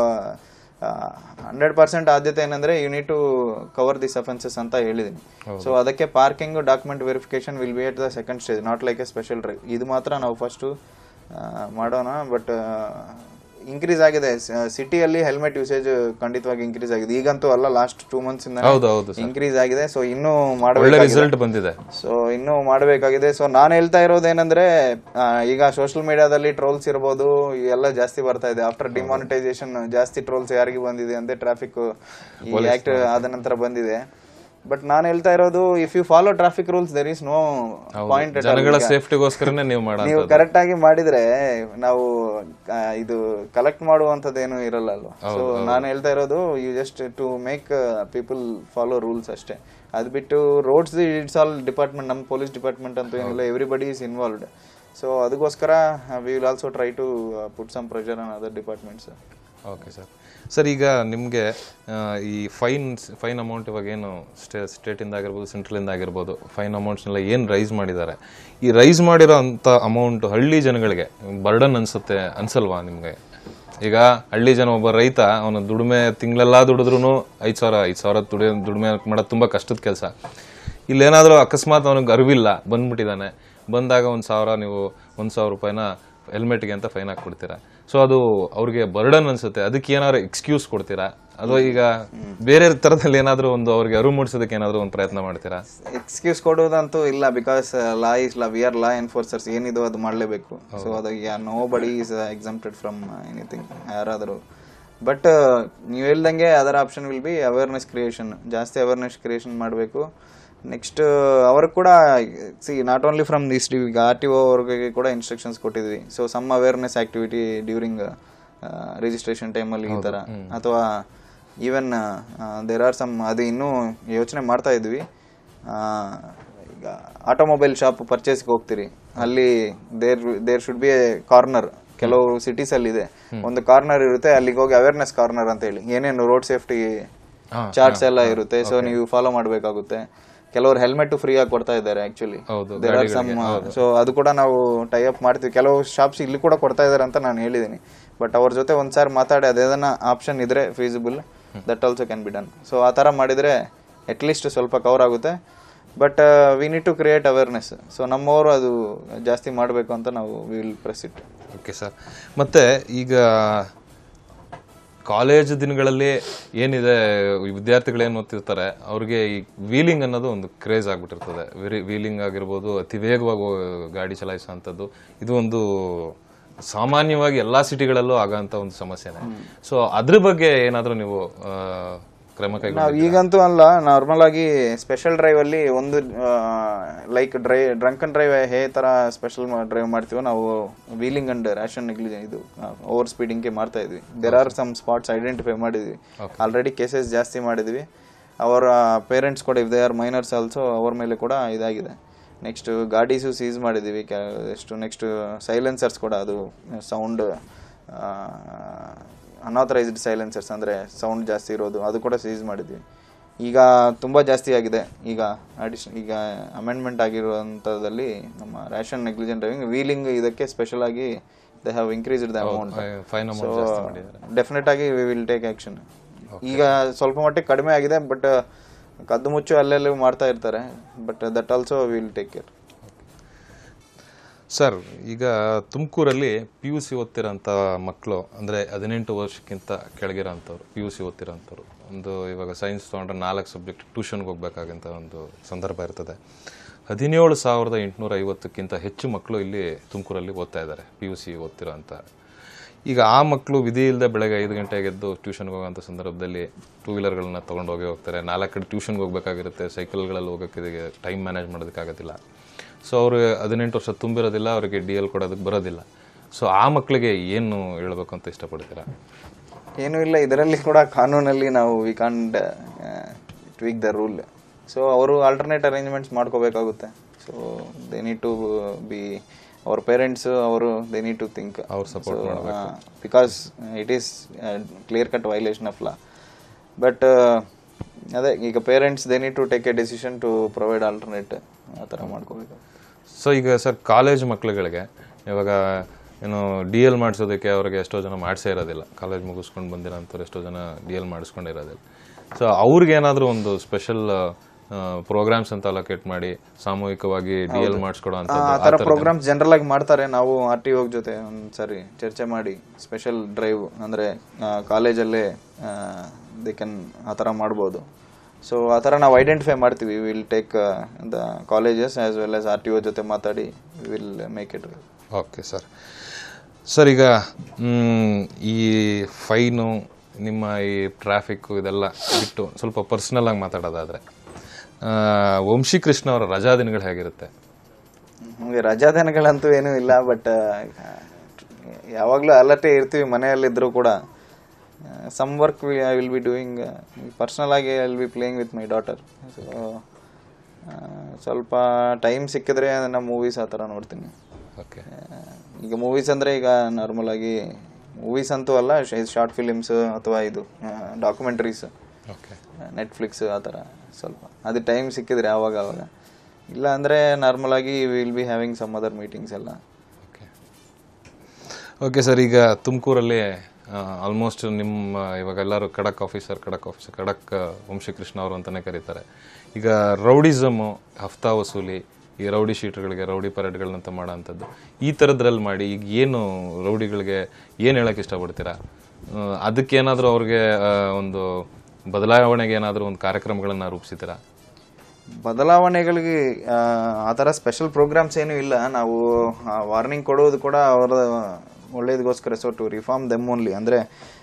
hundred percent ಆದ್ಯತೆ ಏನಂದ್ರೆ you need to cover this offences ಅಂತ ಹೇಳಿದ್ದೀನಿ ಸೊ ಅದಕ್ಕೆ parking document verification will be at the second stage not like a special drive ಇದು ಮಾತ್ರ ನಾವು ಫಸ್ಟು ಮಾಡೋಣ ಬಟ್ ಇನ್ಕ್ರೀಸ್ ಆಗಿದೆ ಸಿಟಿಯಲ್ಲಿ ಹೆಲ್ಮೆಟ್ ಯೂಸೇಜ್ ಖಂಡಿತವಾಗಿ ಇನ್ಕ್ರೀಸ್ ಆಗಿದೆ ಈಗಂತೂ ಅಲ್ಲ ಲಾಸ್ಟ್ ಟೂ ಮಂತ್ಸ್ ಇಂದ ಹೌದು ಹೌದು ಸರ್ ಇನ್ಕ್ರೀಸ್ ಆಗಿದೆ ಸೊ ಇನ್ನೂ ಒಳ್ಳೆ ಮಾಡಬೇಕು ರಿಸಲ್ಟ್ ಬಂದಿದೆ ಸೊ ಇನ್ನೂ ಮಾಡಬೇಕಾಗಿದೆ ಸೊ ನಾನು ಹೇಳ್ತಾ ಇರೋದೇನೆಂದ್ರೆ ಆ, ಈಗ ಸೋಷಿಯಲ್ ಮೀಡಿಯಾದಲ್ಲಿ ಟ್ರೋಲ್ಸ್ ಇರ್ಬೋದು ಎಲ್ಲ ಜಾಸ್ತಿ ಬರ್ತಾ ಇದೆ ಆಫ್ಟರ್ ಡಿಮಾನಿಟೈಸೇಷನ್ ಜಾಸ್ತಿ ಟ್ರೋಲ್ಸ್ ಯಾರಿಗೆ ಬಂದಿದೆ ಅಂತ ಟ್ರಾಫಿಕ್ ಈ ಆಕ್ಟ್ ಆದ ನಂತರ ಬಂದಿದೆ ಬಟ್ ನಾನು ಹೇಳ್ತಾ ಇರೋದು if you follow traffic rules there is no point ಜನಗಳ ಸೇಫ್ಟಿಗೋಸ್ಕರನೇ ನೀವು ಮಾಡ ನೀವು ಕರೆಕ್ಟ್ ಆಗಿ ಮಾಡಿದ್ರೆ ನಾವು ಆ, ಇದು ಕಲೆಕ್ಟ್ ಮಾಡುವಂಥದ್ದೇನು ಇರಲ್ಲ ಅಲ್ವಾ ಸೊ ನಾನು ಹೇಳ್ತಾ ಇರೋದು you just to make people follow rules ಅಷ್ಟೇ ಅದು ಬಿಟ್ಟು ರೋಡ್ಸ್ ಇಟ್ಸ್ ಆಲ್ ಡಿಪಾರ್ಟ್ಮೆಂಟ್ ನಮ್ಮ ಪೊಲೀಸ್ ಡಿಪಾರ್ಟ್ಮೆಂಟ್ ಅಂತೂ ಏನಿಲ್ಲ ಎವ್ರಿಬಡಿ ಈಸ್ ಇನ್ವಾಲ್ವ್ಡ್ ಸೊ ಅದಕ್ಕೋಸ್ಕರ we will also try to put some pressure on other departments okay sir sir ಈಗ ನಿಮಗೆ ಈ ಫೈನ್ ಫೈನ್ ಅಮೌಂಟ್ ಇವಾಗ ಏನು ಸ್ಟೇ ಸ್ಟೇಟಿಂದ ಆಗಿರ್ಬೋದು ಸೆಂಟ್ರಲಿಂದ ಆಗಿರ್ಬೋದು ಫೈನ್ ಅಮೌಂಟ್ಸ್ನೆಲ್ಲ ಏನು ರೈಸ್ ಮಾಡಿದ್ದಾರೆ ಈ ರೈಸ್ ಮಾಡಿರೋ ಅಂಥ ಅಮೌಂಟ್ ಹಳ್ಳಿ ಜನಗಳಿಗೆ ಬರ್ಡನ್ ಅನ್ಸುತ್ತೆ ಅನ್ಸಲ್ವಾ ನಿಮಗೆ ಈಗ ಹಳ್ಳಿ ಜನ ಒಬ್ಬ ರೈತ ಅವನು ದುಡಿಮೆ ತಿಂಗಳೆಲ್ಲ ದುಡಿದ್ರೂ ಐದು ಸಾವಿರ ಐದು ಸಾವಿರ ದುಡಿ ದುಡಿಮೆ ಮಾಡೋದು ತುಂಬ ಕಷ್ಟದ ಕೆಲಸ ಇಲ್ಲೇನಾದರೂ ಅಕಸ್ಮಾತ್ ಅವನಿಗೆ ಅರಿವಿಲ್ಲ ಬಂದ್ಬಿಟ್ಟಿದ್ದಾನೆ ಬಂದಾಗ ಒಂದು ಸಾವಿರ ನೀವು ಒಂದು ಸಾವಿರ ರೂಪಾಯಿನ ಹೆಲ್ಮೆಟ್ಗೆ ಅಂತ ಫೈನ್ ಹಾಕ್ಬಿಡ್ತೀರಾ ಸೊ ಅದು ಅವ್ರಿಗೆ ಬರ್ಡನ್ ಅನ್ಸುತ್ತೆ ಅದಕ್ಕೆ ಏನಾದ್ರು ಎಕ್ಸ್ಕ್ಯೂಸ್ ಕೊಡ್ತೀರಾ ಅಥವಾ ಈಗ ಬೇರೆ ಥರದಲ್ಲಿ ಏನಾದರೂ ಒಂದು ಅವ್ರಿಗೆ ಅರಿವು ಮೂಡಿಸೋದಕ್ಕೆ ಏನಾದರೂ ಒಂದು ಪ್ರಯತ್ನ ಮಾಡ್ತೀರಾ ಎಕ್ಸ್ಕ್ಯೂಸ್ ಕೊಡೋದಂತೂ ಇಲ್ಲ because law is law we are law enforcers ಏನಿದು ಅದು ಮಾಡಲೇಬೇಕು ಸೊ ಅದು nobody is exempted from anything ಯಾರಾದರೂ ಬಟ್ ನೀವು ಹೇಳ್ದಂಗೆ ಅದರ option will be awareness creation ಜಾಸ್ತಿ ಅವೇರ್ನೆಸ್ ಕ್ರಿಯೇಷನ್ ಮಾಡಬೇಕು ನೆಕ್ಸ್ಟ್ ಅವ್ರಿಗೆ ಕೂಡ see not only from this ಈಗ ಆರ್ ಟಿ ಒ ಅವ್ರಿಗೆ ಕೂಡ ಇನ್ಸ್ಟ್ರಕ್ಷನ್ಸ್ ಕೊಟ್ಟಿದ್ವಿ so some awareness activity during registration ಟೈಮಲ್ಲಿ ಈ ಥರ ಅಥವಾ ಈವನ್ ದೇರ್ ಆರ್ ಸಮ್ ಅದು ಇನ್ನೂ ಯೋಚನೆ ಮಾಡ್ತಾ ಇದ್ವಿ ಆ, ಈಗ ಆಟೋಮೊಬೈಲ್ ಶಾಪ್ ಪರ್ಚೇಸ್ಗೆ ಹೋಗ್ತೀರಿ ಅಲ್ಲಿ there there should be a corner ಕೆಲವು ಸಿಟೀಸ್ ಅಲ್ಲಿ ಇದೆ ಒಂದು ಕಾರ್ನರ್ ಇರುತ್ತೆ ಅಲ್ಲಿಗೆ ಹೋಗಿ ಅವೇರ್ನೆಸ್ ಕಾರ್ನರ್ ಅಂತ ಹೇಳಿ ಏನೇನು ರೋಡ್ ಸೇಫ್ಟಿ ಹಾ, ಚಾರ್ಟ್ಸ್ ಎಲ್ಲ ಇರುತ್ತೆ ಸೊ ನೀವು ಫಾಲೋ ಮಾಡಬೇಕಾಗುತ್ತೆ ಕೆಲವರು ಹೆಲ್ಮೆಟ್ ಫ್ರೀ ಆಗಿ ಕೊಡ್ತಾ ಇದ್ದಾರೆ ಆಕ್ಚುಲಿ ಹೌದು ಸೊ ಅದು ಕೂಡ ನಾವು ಟೈ ಅಪ್ ಮಾಡ್ತೀವಿ ಕೆಲವು ಶಾಪ್ಸ್ ಇಲ್ಲಿ ಕೂಡ ಕೊಡ್ತಾ ಇದ್ದಾರೆ ಅಂತ ನಾನು ಹೇಳಿದ್ದೀನಿ ಬಟ್ ಅವ್ರ ಜೊತೆ ಒಂದ್ಸಾರಿ ಮಾತಾಡಿ ಅದೇದನ್ನ ಆಪ್ಷನ್ ಇದ್ರೆ feasible that also can be done so ಆ ಥರ ಮಾಡಿದರೆ ಅಟ್ಲೀಸ್ಟ್ ಸ್ವಲ್ಪ ಕವರ್ ಆಗುತ್ತೆ but we need to create awareness so ನಮ್ಮವರು ಅದು ಜಾಸ್ತಿ ಮಾಡಬೇಕು ಅಂತ ನಾವು will press it okay sir ಮತ್ತೆ ಈಗ ಕಾಲೇಜ್ ದಿನಗಳಲ್ಲಿ ಏನಿದೆ ಈ ವಿದ್ಯಾರ್ಥಿಗಳು ಏನು ಓದ್ತಿರ್ತಾರೆ ಅವ್ರಿಗೆ ಈ ವೀಲಿಂಗ್ ಅನ್ನೋದು ಒಂದು ಕ್ರೇಜ್ ಆಗ್ಬಿಟ್ಟಿರ್ತದೆ ವೀಲಿಂಗ್ ಆಗಿರ್ಬೋದು ಅತಿ ವೇಗವಾಗಿ ಹೋ- ಗಾಡಿ ಚಲಾಯಿಸುವಂಥದ್ದು ಇದು ಒಂದು ಸಾಮಾನ್ಯವಾಗಿ ಎಲ್ಲಾ ಸಿಟಿಗಳಲ್ಲೂ ಆಗೋಂಥ ಒಂದು ಸಮಸ್ಯೆನೆ ಸೊ ಅದ್ರ ಬಗ್ಗೆ ಏನಾದರೂ ನೀವು ಆ, ಕ್ರಮ ಕೈಗೊಂಡು ನಾವು ಈಗಂತೂ ಅಲ್ಲ ನಾರ್ಮಲ್ ಆಗಿ ಸ್ಪೆಷಲ್ ಡ್ರೈವ್ ಅಲ್ಲಿ ಒಂದು ಲೈಕ್ ಡ್ರೈ ಡ್ರಂಕನ್ ಡ್ರೈವ್ ಹೇ ತರ ಸ್ಪೆಷಲ್ ಡ್ರೈವ್ ಮಾಡ್ತೀವೋ ನಾವು ವೀಲಿಂಗ್ ಅಂಡ್ ರ್ಯಾಷನ್ ನೆಗ್ಲಿಜೆನ್ಸ್ ಇದು ಓವರ್ ಸ್ಪೀಡಿಂಗ್ಗೆ ಮಾಡ್ತಾ ಇದ್ವಿ there are some spots identify ಮಾಡಿದ್ವಿ ಆಲ್ರೆಡಿ ಕೇಸಸ್ ಜಾಸ್ತಿ ಮಾಡಿದ್ವಿ ಅವರ ಪೇರೆಂಟ್ಸ್ ಕೂಡ if they are minors also ಅವ್ರ ಮೇಲೆ ಕೂಡ ಇದಾಗಿದೆ ನೆಕ್ಸ್ಟ್ ಗಾಡೀಸು ಸೀಸ್ ಮಾಡಿದ್ದೀವಿ ಕ್ಯಾ ಎಷ್ಟು ನೆಕ್ಸ್ಟ್ ಸೈಲೆನ್ಸರ್ಸ್ ಕೂಡ ಅದು ಸೌಂಡ್ ಅನಾಥರೈಸ್ಡ್ ಸೈಲೆನ್ಸರ್ಸ್ ಅಂದರೆ ಸೌಂಡ್ ಜಾಸ್ತಿ ಇರೋದು ಅದು ಕೂಡ ಸೀಸ್ ಮಾಡಿದ್ವಿ ಈಗ ತುಂಬ ಜಾಸ್ತಿ ಆಗಿದೆ ಈಗ ಅಡಿಷನ್ ಈಗ ಅಮೆಂಡ್ಮೆಂಟ್ ಆಗಿರುವಂಥದ್ದಲ್ಲಿ ನಮ್ಮ ರ್ಯಾಷನ್ ನೆಗ್ಲಿಜೆಂಟ್ ಡ್ರೈವಿಂಗ್ ವೀಲಿಂಗ್ ಇದಕ್ಕೆ ಸ್ಪೆಷಲ್ ಆಗಿ they have increased the amount fine amount ಜಾಸ್ತಿ ಮಾಡಿದ್ದಾರೆ ಡೆಫಿನೆಟ್ ಆಗಿ ವಿ ವಿಲ್ ಟೇಕ್ ಆಕ್ಷನ್ ಈಗ ಸ್ವಲ್ಪ ಮಟ್ಟಿಗೆ ಕಡಿಮೆ ಆಗಿದೆ ಬಟ್ ಕದ್ದು ಮುಚ್ಚು ಅಲ್ಲೆಲ್ಲೂ ಮಾಡ್ತಾ ಇರ್ತಾರೆ but that also will take care sir ಈಗ ತುಮಕೂರಲ್ಲಿ ಪಿ ಯು ಸಿ ಓದ್ತಿರೋಂಥ ಮಕ್ಕಳು ಅಂದರೆ ಹದಿನೆಂಟು ವರ್ಷಕ್ಕಿಂತ ಕೆಳಗಿರೋಂಥವ್ರು ಪಿ ಯು ಸಿ ಓದ್ತಿರೋಂಥವ್ರು ಒಂದು ಇವಾಗ ಸೈನ್ಸ್ ತೊಗೊಂಡ್ರೆ ನಾಲ್ಕು ಸಬ್ಜೆಕ್ಟ್ ಟ್ಯೂಷನ್ಗೆ ಹೋಗ್ಬೇಕಾಗಂತ ಒಂದು ಸಂದರ್ಭ ಇರ್ತದೆ ಹದಿನೇಳು ಸಾವಿರದ ಎಂಟುನೂರ ಐವತ್ತಕ್ಕಿಂತ ಹೆಚ್ಚು ಮಕ್ಕಳು ಇಲ್ಲಿ ತುಮಕೂರಲ್ಲಿ ಓದ್ತಾ ಇದ್ದಾರೆ ಪಿ ಯು ಸಿ ಓದ್ತಿರೋ ಅಂತ ಈಗ ಆ ಮಕ್ಕಳು ವಿಧಿ ಇಲ್ಲದೆ ಬೆಳಗ್ಗೆ ಐದು ಗಂಟೆಗೆ ಎದ್ದು ಟ್ಯೂಷನ್ಗೆ ಹೋಗೋಂಥ ಸಂದರ್ಭದಲ್ಲಿ ಟೂ ವೀಲರ್ಗಳನ್ನ ತೊಗೊಂಡು ಹೋಗಿ ಹೋಗ್ತಾರೆ ನಾಲ್ಕು ಕಡೆ ಟ್ಯೂಷನ್ಗೆ ಹೋಗ್ಬೇಕಾಗಿರುತ್ತೆ ಸೈಕಲ್ಗಳಲ್ಲಿ ಹೋಗೋಕ್ಕೆ ಟೈಮ್ ಮ್ಯಾನೇಜ್ ಮಾಡೋದಕ್ಕಾಗೋದಿಲ್ಲ ಸೊ ಅವರು ಹದಿನೆಂಟು ವರ್ಷ ತುಂಬಿರೋದಿಲ್ಲ ಅವರಿಗೆ ಡಿ ಎಲ್ ಕೊಡೋದಕ್ಕೆ ಬರೋದಿಲ್ಲ ಸೊ ಆ ಮಕ್ಕಳಿಗೆ ಏನು ಹೇಳ್ಬೇಕು ಅಂತ ಇಷ್ಟಪಡ್ತೀರಾ ಏನೂ ಇಲ್ಲ ಇದರಲ್ಲಿ ಕೂಡ ಕಾನೂನಲ್ಲಿ ನಾವು we can't tweak the rule so ಅವರು ಆಲ್ಟರ್ನೇಟ್ ಅರೇಂಜ್ಮೆಂಟ್ಸ್ ಮಾಡ್ಕೋಬೇಕಾಗುತ್ತೆ so they need to be ಅವ್ರ ಪೇರೆಂಟ್ಸ್ ಅವರು ದೇ ನೀಡ್ ಟು ಥಿಂಕ್ ಅವ್ರು support because it is clear cut violation of law but ಅದೇ ಈಗ parents they need to take a decision to provide alternate ಆ ಥರ ಮಾಡ್ಕೋಬೇಕು ಸೊ ಈಗ ಸರ್ ಕಾಲೇಜ್ ಮಕ್ಕಳುಗಳಿಗೆ ಇವಾಗ ಏನು ಡಿ ಎಲ್ ಮಾಡಿಸೋದಕ್ಕೆ ಅವ್ರಿಗೆ ಎಷ್ಟೋ ಜನ ಮಾಡಿಸೇ ಇರೋದಿಲ್ಲ ಕಾಲೇಜ್ ಮುಗಿಸ್ಕೊಂಡು ಬಂದಿರೋಂಥವ್ರು ಎಷ್ಟೋ ಜನ ಡಿ ಎಲ್ ಮಾಡಿಸ್ಕೊಂಡಿರೋದಿಲ್ಲ ಸೊ ಅವ್ರಿಗೆ ಏನಾದರೂ ಒಂದು ಸ್ಪೆಷಲ್ ಪ್ರೋಗ್ರಾಮ್ಸ್ ಅಂತ ಅಲೋಕೇಟ್ ಮಾಡಿ ಸಾಮೂಹಿಕವಾಗಿ ಡಿ ಎಲ್ ಮಾಡಿಸ್ಕೊಡೋ ಆ ಅಂಥದ್ದು ಥರ ಪ್ರೋಗ್ರಾಮ್ಸ್ ಜನರಲ್ ಆಗಿ ಮಾಡ್ತಾರೆ ನಾವು ಆರ್ ಟಿ ಒಗ್ ಜೊತೆ ಒಂದ್ಸರಿ ಚರ್ಚೆ ಮಾಡಿ ಸ್ಪೆಷಲ್ ಡ್ರೈವ್ ಅಂದರೆ ಕಾಲೇಜಲ್ಲೇ ದೇ ಕ್ಯಾನ್ ಆ ಥರ ಮಾಡ್ಬೋದು ಸೊ ಆ ಥರ ನಾವು ಐಡೆಂಟಿಫೈ ಮಾಡ್ತೀವಿ will take the colleges as well as R T O ಜೊತೆ ಮಾತಾಡಿ will make it okay sir sir ಈಗ ಮ್, ಈ ಫೈನು ನಿಮ್ಮ ಈ ಟ್ರಾಫಿಕ್ಕು ಇದೆಲ್ಲ ಬಿಟ್ಟು ಸ್ವಲ್ಪ ಪರ್ಸ್ನಲ್ ಆಗಿ ಮಾತಾಡೋದಾದರೆ ವಂಶಿ ಕೃಷ್ಣ ಅವರ ರಜಾ ದಿನಗಳು ಹೇಗಿರುತ್ತೆ ನಮಗೆ ರಜಾ ದಿನಗಳಂತೂ ಏನೂ ಇಲ್ಲ ಬಟ್ ಯಾವಾಗಲೂ ಅಲರ್ಟೇ ಇರ್ತೀವಿ ಮನೆಯಲ್ಲಿದ್ದರೂ ಕೂಡ some work I will be doing personal ಆಗಿ I will be playing with my daughter so ಸ್ವಲ್ಪ ಟೈಮ್ ಸಿಕ್ಕಿದ್ರೆ ನಾನು ಮೂವೀಸ್ ಆ ಥರ ನೋಡ್ತೀನಿ ಓಕೆ ಆ, ಈಗ ಮೂವೀಸ್ ಅಂದರೆ ಈಗ ನಾರ್ಮಲ್ ಆಗಿ ಮೂವೀಸ್ ಅಂತೂ ಅಲ್ಲ ಶಾರ್ಟ್ ಫಿಲಿಮ್ಸ್ ಅಥವಾ ಇದು ಡಾಕ್ಯುಮೆಂಟ್ರೀಸ್ ಓಕೆ ನೆಟ್ಫ್ಲಿಕ್ಸ್ ಆ ಥರ ಸ್ವಲ್ಪ ಅದು ಟೈಮ್ ಸಿಕ್ಕಿದ್ರೆ ಆವಾಗ ಆವಾಗ ಇಲ್ಲ ಅಂದರೆ ನಾರ್ಮಲ್ ಆಗಿ will be having some other meetings ಎಲ್ಲ ಓಕೆ ಓಕೆ ಸರ್ ಈಗ ತುಮಕೂರಲ್ಲಿ ಆಲ್ಮೋಸ್ಟ್ ನಿಮ್ಮ ಇವಾಗ ಎಲ್ಲರೂ ಖಡಕ್ ಆಫೀಸರ್ ಖಡಕ್ ಆಫೀಸರ್ ಖಡಕ್ ಆ, ವಂಶಿ ಕೃಷ್ಣ ಅವರು ಅಂತಲೇ ಕರೀತಾರೆ ಈಗ ರೌಡಿಸಮು ಹಫ್ತಾ ವಸೂಲಿ ಈ ರೌಡಿ ಶೀಟ್ಗಳಿಗೆ ರೌಡಿ ಪರೇಡ್ಗಳನ್ನಂತ ಮಾಡೋ ಅಂಥದ್ದು ಈ ಥರದ್ರಲ್ಲಿ ಮಾಡಿ ಈಗ ಏನು ರೌಡಿಗಳಿಗೆ ಏನು ಹೇಳಕ್ಕೆ ಇಷ್ಟಪಡ್ತೀರಾ ಆ, ಅದಕ್ಕೇನಾದರೂ ಅವ್ರಿಗೆ ಆ, ಒಂದು ಬದಲಾವಣೆಗೆ ಏನಾದರೂ ಒಂದು ಕಾರ್ಯಕ್ರಮಗಳನ್ನು ರೂಪಿಸಿದ್ದೀರಾ ಬದಲಾವಣೆಗಳಿಗೆ ಆ, ಆ ಥರ ಸ್ಪೆಷಲ್ ಪ್ರೋಗ್ರಾಮ್ಸ್ ಏನೂ ಇಲ್ಲ ನಾವು ವಾರ್ನಿಂಗ್ ಕೊಡೋದು ಕೂಡ ಅವರ ಒಳ್ಳೇದಕ್ಕೋಸ್ಕರ so to reform them only ಅಂದರೆ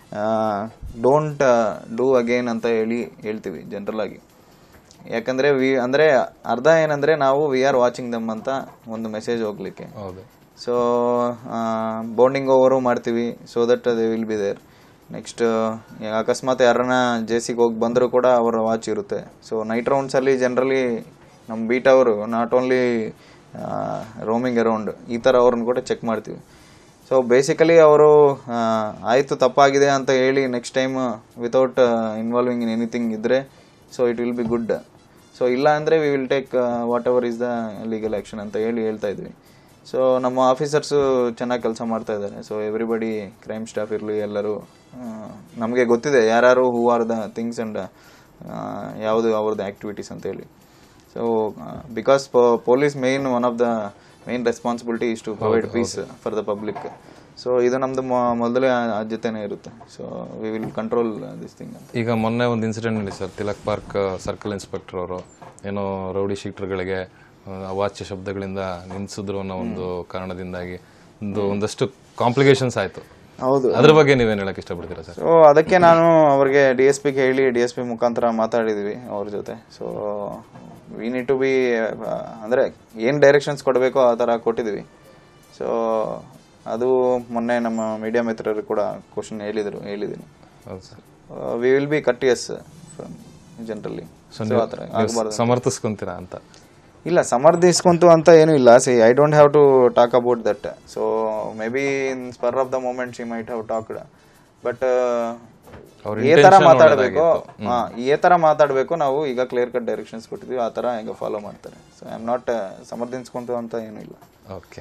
ಡೋಂಟ್ ಡೂ ಅಗೇನ್ ಅಂತ ಹೇಳಿ ಹೇಳ್ತೀವಿ ಜನರಲ್ ಆಗಿ ಯಾಕಂದರೆ ವಿ ಅಂದರೆ ಅರ್ಧ ಏನಂದರೆ ನಾವು ವಿ ಆರ್ ವಾಚಿಂಗ್ ದಮ್ ಅಂತ ಒಂದು ಮೆಸೇಜ್ ಹೋಗ್ಲಿಕ್ಕೆ ಹೌದು ಸೊ ಬಾಂಡಿಂಗ್ ಓವರು ಮಾಡ್ತೀವಿ so that they will be there next ಅಕಸ್ಮಾತ್ ಯಾರನ್ನ ಜೆ ಸಿಗೆ ಹೋಗಿ ಬಂದರೂ ಕೂಡ ಅವರ ವಾಚ್ ಇರುತ್ತೆ ಸೊ ನೈಟ್ ರೌಂಡ್ಸಲ್ಲಿ ಜನರಲಿ ನಮ್ಮ ಬೀಟ್ ಅವರು ನಾಟ್ ಓನ್ಲಿ ರೋಮಿಂಗ್ ಅರೌಂಡ್ ಈ ಥರ ಅವ್ರನ್ನ ಕೂಡ ಚೆಕ್ ಮಾಡ್ತೀವಿ ಸೊ ಬೇಸಿಕಲಿ ಅವರು ಆಯಿತು ತಪ್ಪಾಗಿದೆ ಅಂತ ಹೇಳಿ next time without involving in anything ಇದ್ದರೆ so it will be good so ಇಲ್ಲ ಅಂದರೆ we will take whatever is the legal action ಅಂತ ಹೇಳಿ ಹೇಳ್ತಾ ಇದ್ವಿ ಸೊ ನಮ್ಮ ಆಫೀಸರ್ಸು ಚೆನ್ನಾಗಿ ಕೆಲಸ ಮಾಡ್ತಾ ಇದ್ದಾರೆ ಸೊ ಎವ್ರಿಬಡಿ ಕ್ರೈಮ್ ಸ್ಟಾಫ್ ಇರಲಿ ಎಲ್ಲರೂ ನಮಗೆ ಗೊತ್ತಿದೆ ಯಾರ್ಯಾರು who are the things and ಯಾವುದು ಅವ್ರದ್ದು ಆ್ಯಕ್ಟಿವಿಟೀಸ್ ಅಂತ ಹೇಳಿ so because police main one of the main responsibility is to provide peace for the public so ಇದು ನಮ್ಮದು ಮೊದಲೇ ಆದ್ಯತೆನೇ ಇರುತ್ತೆ so we will control this thing ಅಂತ ಈಗ ಮೊನ್ನೆ ಒಂದು ಇನ್ಸಿಡೆಂಟ್ ನಡೀತು sir Tilak park circle inspector ಅವರು ಏನೋ ರೌಡಿ ಶೀಟರ್ಗಳಿಗೆ ಅವಾಚ್ಯ ಶಬ್ದಗಳಿಂದ ನಿನ್ಸಿದ್ರು ಅನ್ನೋ ಒಂದು ಕಾರಣದಿಂದಾಗಿ ಒಂದು ಒಂದಷ್ಟು ಕಾಂಪ್ಲಿಕೇಶನ್ಸ್ ಆಯ್ತು ಹೌದು ಅದ್ರ ಬಗ್ಗೆ ನೀವೇನು ಹೇಳಕ್ ಇಷ್ಟಪಡ್ತೀರಾ ಸರ್ ಸೊ ಅದಕ್ಕೆ ನಾನು ಅವ್ರಿಗೆ ಡಿ ಎಸ್ ಪಿಗೆ ಹೇಳಿ ಡಿ ಎಸ್ ಪಿ ಮುಖಾಂತರ ಮಾತಾಡಿದ್ವಿ ಅವ್ರ ಜೊತೆ so we need to be ಅಂದರೆ ಏನು ಡೈರೆಕ್ಷನ್ಸ್ ಕೊಡಬೇಕೋ ಆ ಥರ ಕೊಟ್ಟಿದ್ವಿ ಸೊ ಅದು ಮೊನ್ನೆ ನಮ್ಮ ಮೀಡಿಯಾ ಮಿತ್ರರು ಕೂಡ ಕ್ವಶನ್ ಹೇಳಿದರು ಹೇಳಿದ್ದೀನಿ ಹೌದು sir we will be cautious generally so ಆ ಥರ ಆಗಬಾರ್ದು ಸಮರ್ಥಿಸ್ಕೊಂತೀರಾ ಅಂತ ಇಲ್ಲ ಸಮರ್ಥಿಸ್ಕೊಂತು ಅಂತ ಏನೂ ಇಲ್ಲ see I don't have to talk about that so maybe in spur of the moment she might have talked but ಅವ್ರ ಈ ತರ ಮಾತಾಡಬೇಕು ಹಾ ಈ ತರ ಮಾತಾಡಬೇಕು ನಾವು ಈಗ ಕ್ಲಿಯರ್ ಕಟ್ ಡೈರೆಕ್ಷನ್ಸ್ ಕೊಟ್ಟಿದ್ವಿ ಆ ತರ ಈಗ ಫಾಲೋ ಮಾಡ್ತಾರೆ ಸೊ ಐ ಆಮ್ ನಾಟ್ ಸಮರ್ಥಿಸ್ಕೊಂತು ಅಂತ ಏನೂ ಇಲ್ಲ ಓಕೆ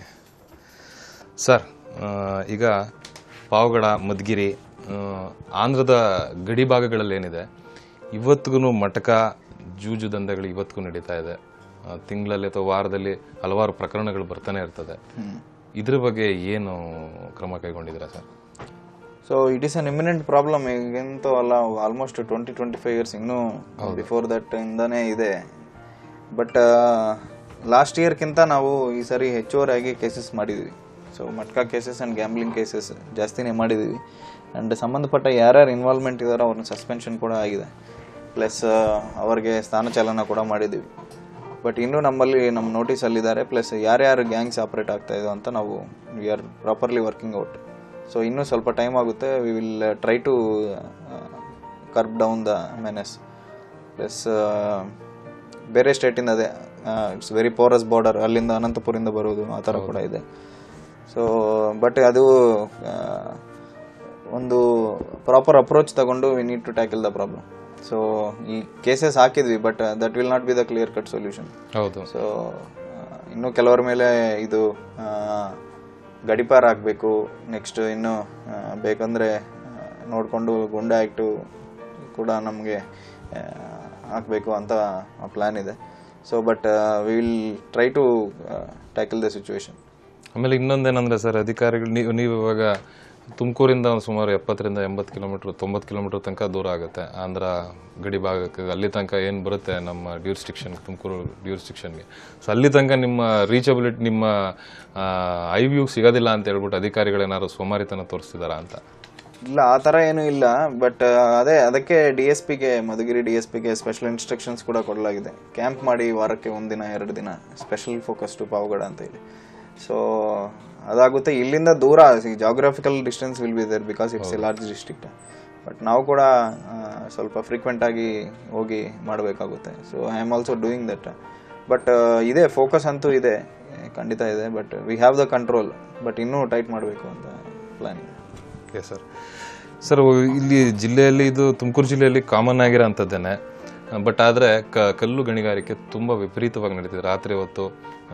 ಸರ್ ಆ, ಈಗ ಪಾವಗಡ ಮಧುಗಿರಿ ಆ, ಆಂಧ್ರದ ಗಡಿ ಭಾಗಗಳಲ್ಲಿ ಏನಿದೆ ಇವತ್ತಿಗೂ ಮಟಕ ಜೂಜು ದಂಧೆಗಳು ಇವತ್ತಿಗೂ ನಡೀತಾ ಇದೆ ಆ, ತಿಂಗಳಲ್ಲಿ ಅಥವಾ ವಾರದಲ್ಲಿ ಹಲವಾರು ಪ್ರಕರಣಗಳು ಬರ್ತಾನೆ ಇರ್ತದೆ ಇದ್ರ ಬಗ್ಗೆ ಏನು ಕ್ರಮ ಕೈಗೊಂಡಿದ್ದೀರಾ sir so it is an imminent problem ಈಗಂತೂ ಅಲ್ಲ almost twenty twenty five years ಇನ್ನೂ ಬಿಫೋರ್ ದಟ್ ಇಂದಾನೇ ಇದೆ ಬಟ್ ಲಾಸ್ಟ್ ಇಯರ್ಕಿಂತ ನಾವು ಈ ಸರಿ ಹೆಚ್ಚುವರಿಯಾಗಿ ಕೇಸಸ್ ಮಾಡಿದ್ವಿ so matka cases and gambling cases ಜಾಸ್ತಿನೇ ಮಾಡಿದ್ದೀವಿ ಆ್ಯಂಡ್ ಸಂಬಂಧಪಟ್ಟ ಯಾರ್ಯಾರು ಇನ್ವಾಲ್ವ್ಮೆಂಟ್ ಇದ್ದಾರೋ ಅವ್ರನ್ನ ಸಸ್ಪೆನ್ಷನ್ ಕೂಡ ಆಗಿದೆ ಪ್ಲಸ್ ಅವರಿಗೆ ಸ್ಥಾನಚಾಲನ ಕೂಡ ಮಾಡಿದ್ದೀವಿ ಬಟ್ ಇನ್ನೂ ನಮ್ಮಲ್ಲಿ ನಮ್ಮ ನೋಟಿಸಲ್ಲಿದ್ದಾರೆ ಪ್ಲಸ್ ಯಾರ್ಯಾರು ಗ್ಯಾಂಗ್ಸ್ ಆಪ್ರೇಟ್ ಆಗ್ತಾ ಇದೋ ಅಂತ ನಾವು we are properly working out so ಇನ್ನೂ ಸ್ವಲ್ಪ ಟೈಮ್ ಆಗುತ್ತೆ we will try to curb down the menace plus ಬೇರೆ ಸ್ಟೇಟಿಂದ ಅದೇ ಇಟ್ಸ್ ವೆರಿ ಪೋರಸ್ ಬಾರ್ಡರ್ ಅಲ್ಲಿಂದ ಅನಂತಪುರಿಂದ ಬರೋದು ಆ ಥರ ಕೂಡ ಇದೆ ಸೊ ಬಟ್ ಅದು ಆ, ಒಂದು ಪ್ರಾಪರ್ ಅಪ್ರೋಚ್ ತಗೊಂಡು we need to tackle the problem so ಈ ಕೇಸಸ್ ಹಾಕಿದ್ವಿ but that will not be the clear cut solution ಹೌದು ಸೊ ಇನ್ನು ಕೆಲವರ ಮೇಲೆ ಇದು ಆ, ಗಡಿಪಾರ ಆಗಬೇಕು ನೆಕ್ಸ್ಟ್ ಇನ್ನು ಆ, ಬೇಕಂದ್ರೆ ನೋಡಿಕೊಂಡು ಗುಂಡಾ ಆ್ಯಕ್ಟು ಕೂಡ ನಮಗೆ ಹಾಕಬೇಕು ಅಂತ ಪ್ಲ್ಯಾನ್ ಇದೆ so but will try to tackle the situation ಆಮೇಲೆ ಇನ್ನೊಂದೇನಂದ್ರೆ ಸರ್ ಅಧಿಕಾರಿಗಳು ನೀವು ನೀವು ಇವಾಗ ತುಮಕೂರಿಂದ ಒಂದು ಸುಮಾರು ಎಪ್ಪತ್ತರಿಂದ ಎಂಬತ್ತು ಕಿಲೋಮೀಟ್ರ್ ತೊಂಬತ್ತು ಕಿಲೋಮೀಟ್ರ್ ತನಕ ದೂರ ಆಗುತ್ತೆ ಆಂಧ್ರ ಗಡಿ ಭಾಗಕ್ಕೆ ಅಲ್ಲಿ ತನಕ ಏನು ಬರುತ್ತೆ ನಮ್ಮ ಡ್ಯೂರಿಸ್ಟಿಕ್ಷನ್ ತುಮಕೂರು ಡ್ಯೂರಿಸ್ಟಿಕ್ಷನ್ಗೆ ಸೊ ಅಲ್ಲಿ ತನಕ ನಿಮ್ಮ ರೀಚಬಿಲಿಟಿ ನಿಮ್ಮ ಐ ವ್ಯೂ ಸಿಗೋದಿಲ್ಲ ಅಂತ ಹೇಳ್ಬಿಟ್ಟು ಅಧಿಕಾರಿಗಳೇನಾದ್ರು ಸೋಮಾರಿತನ ತೋರಿಸ್ತಿದಾರಾ ಅಂತ ಇಲ್ಲ ಆ ಥರ ಏನೂ ಇಲ್ಲ ಬಟ್ ಅದೇ ಅದಕ್ಕೆ ಡಿ ಎಸ್ ಪಿಗೆ ಮಧುಗಿರಿ ಡಿ ಎಸ್ ಪಿಗೆ ಸ್ಪೆಷಲ್ ಇನ್ಸ್ಟ್ರಕ್ಷನ್ಸ್ ಕೂಡ ಕೊಡಲಾಗಿದೆ ಕ್ಯಾಂಪ್ ಮಾಡಿ ವಾರಕ್ಕೆ ಒಂದಿನ ಎರಡು ದಿನ ಸ್ಪೆಷಲ್ ಫೋಕಸ್ ಟು ಪಾವಗಡ ಅಂತ ಹೇಳಿ ಸೊ ಅದಾಗುತ್ತೆ ಇಲ್ಲಿಂದ ದೂರ geographical distance will be there because it's a large district but ನಾವು ಕೂಡ ಆ, ಸ್ವಲ್ಪ ಫ್ರೀಕ್ವೆಂಟ್ ಆಗಿ ಹೋಗಿ ಮಾಡಬೇಕಾಗುತ್ತೆ so I am also doing that but ಇದೆ ಫೋಕಸ್ ಅಂತೂ ಇದೆ ಖಂಡಿತ ಇದೆ but we have the control but ಇನ್ನೂ ಟೈಟ್ ಮಾಡಬೇಕು ಅಂತ ಪ್ಲಾನ್ ಇದೆ ಓಕೆ ಸರ್ ಸರ್ ಇಲ್ಲಿ ಜಿಲ್ಲೆಯಲ್ಲಿ ಇದು ತುಮಕೂರು ಜಿಲ್ಲೆಯಲ್ಲಿ ಕಾಮನ್ ಆಗಿರೋ ಅಂಥದ್ದೇನೆ ಬಟ್ ಆದರೆ ಕ ಕಲ್ಲು ಗಣಿಗಾರಿಕೆ ತುಂಬ ವಿಪರೀತವಾಗಿ ನಡೀತಿದೆ ರಾತ್ರಿ ಹೊತ್ತು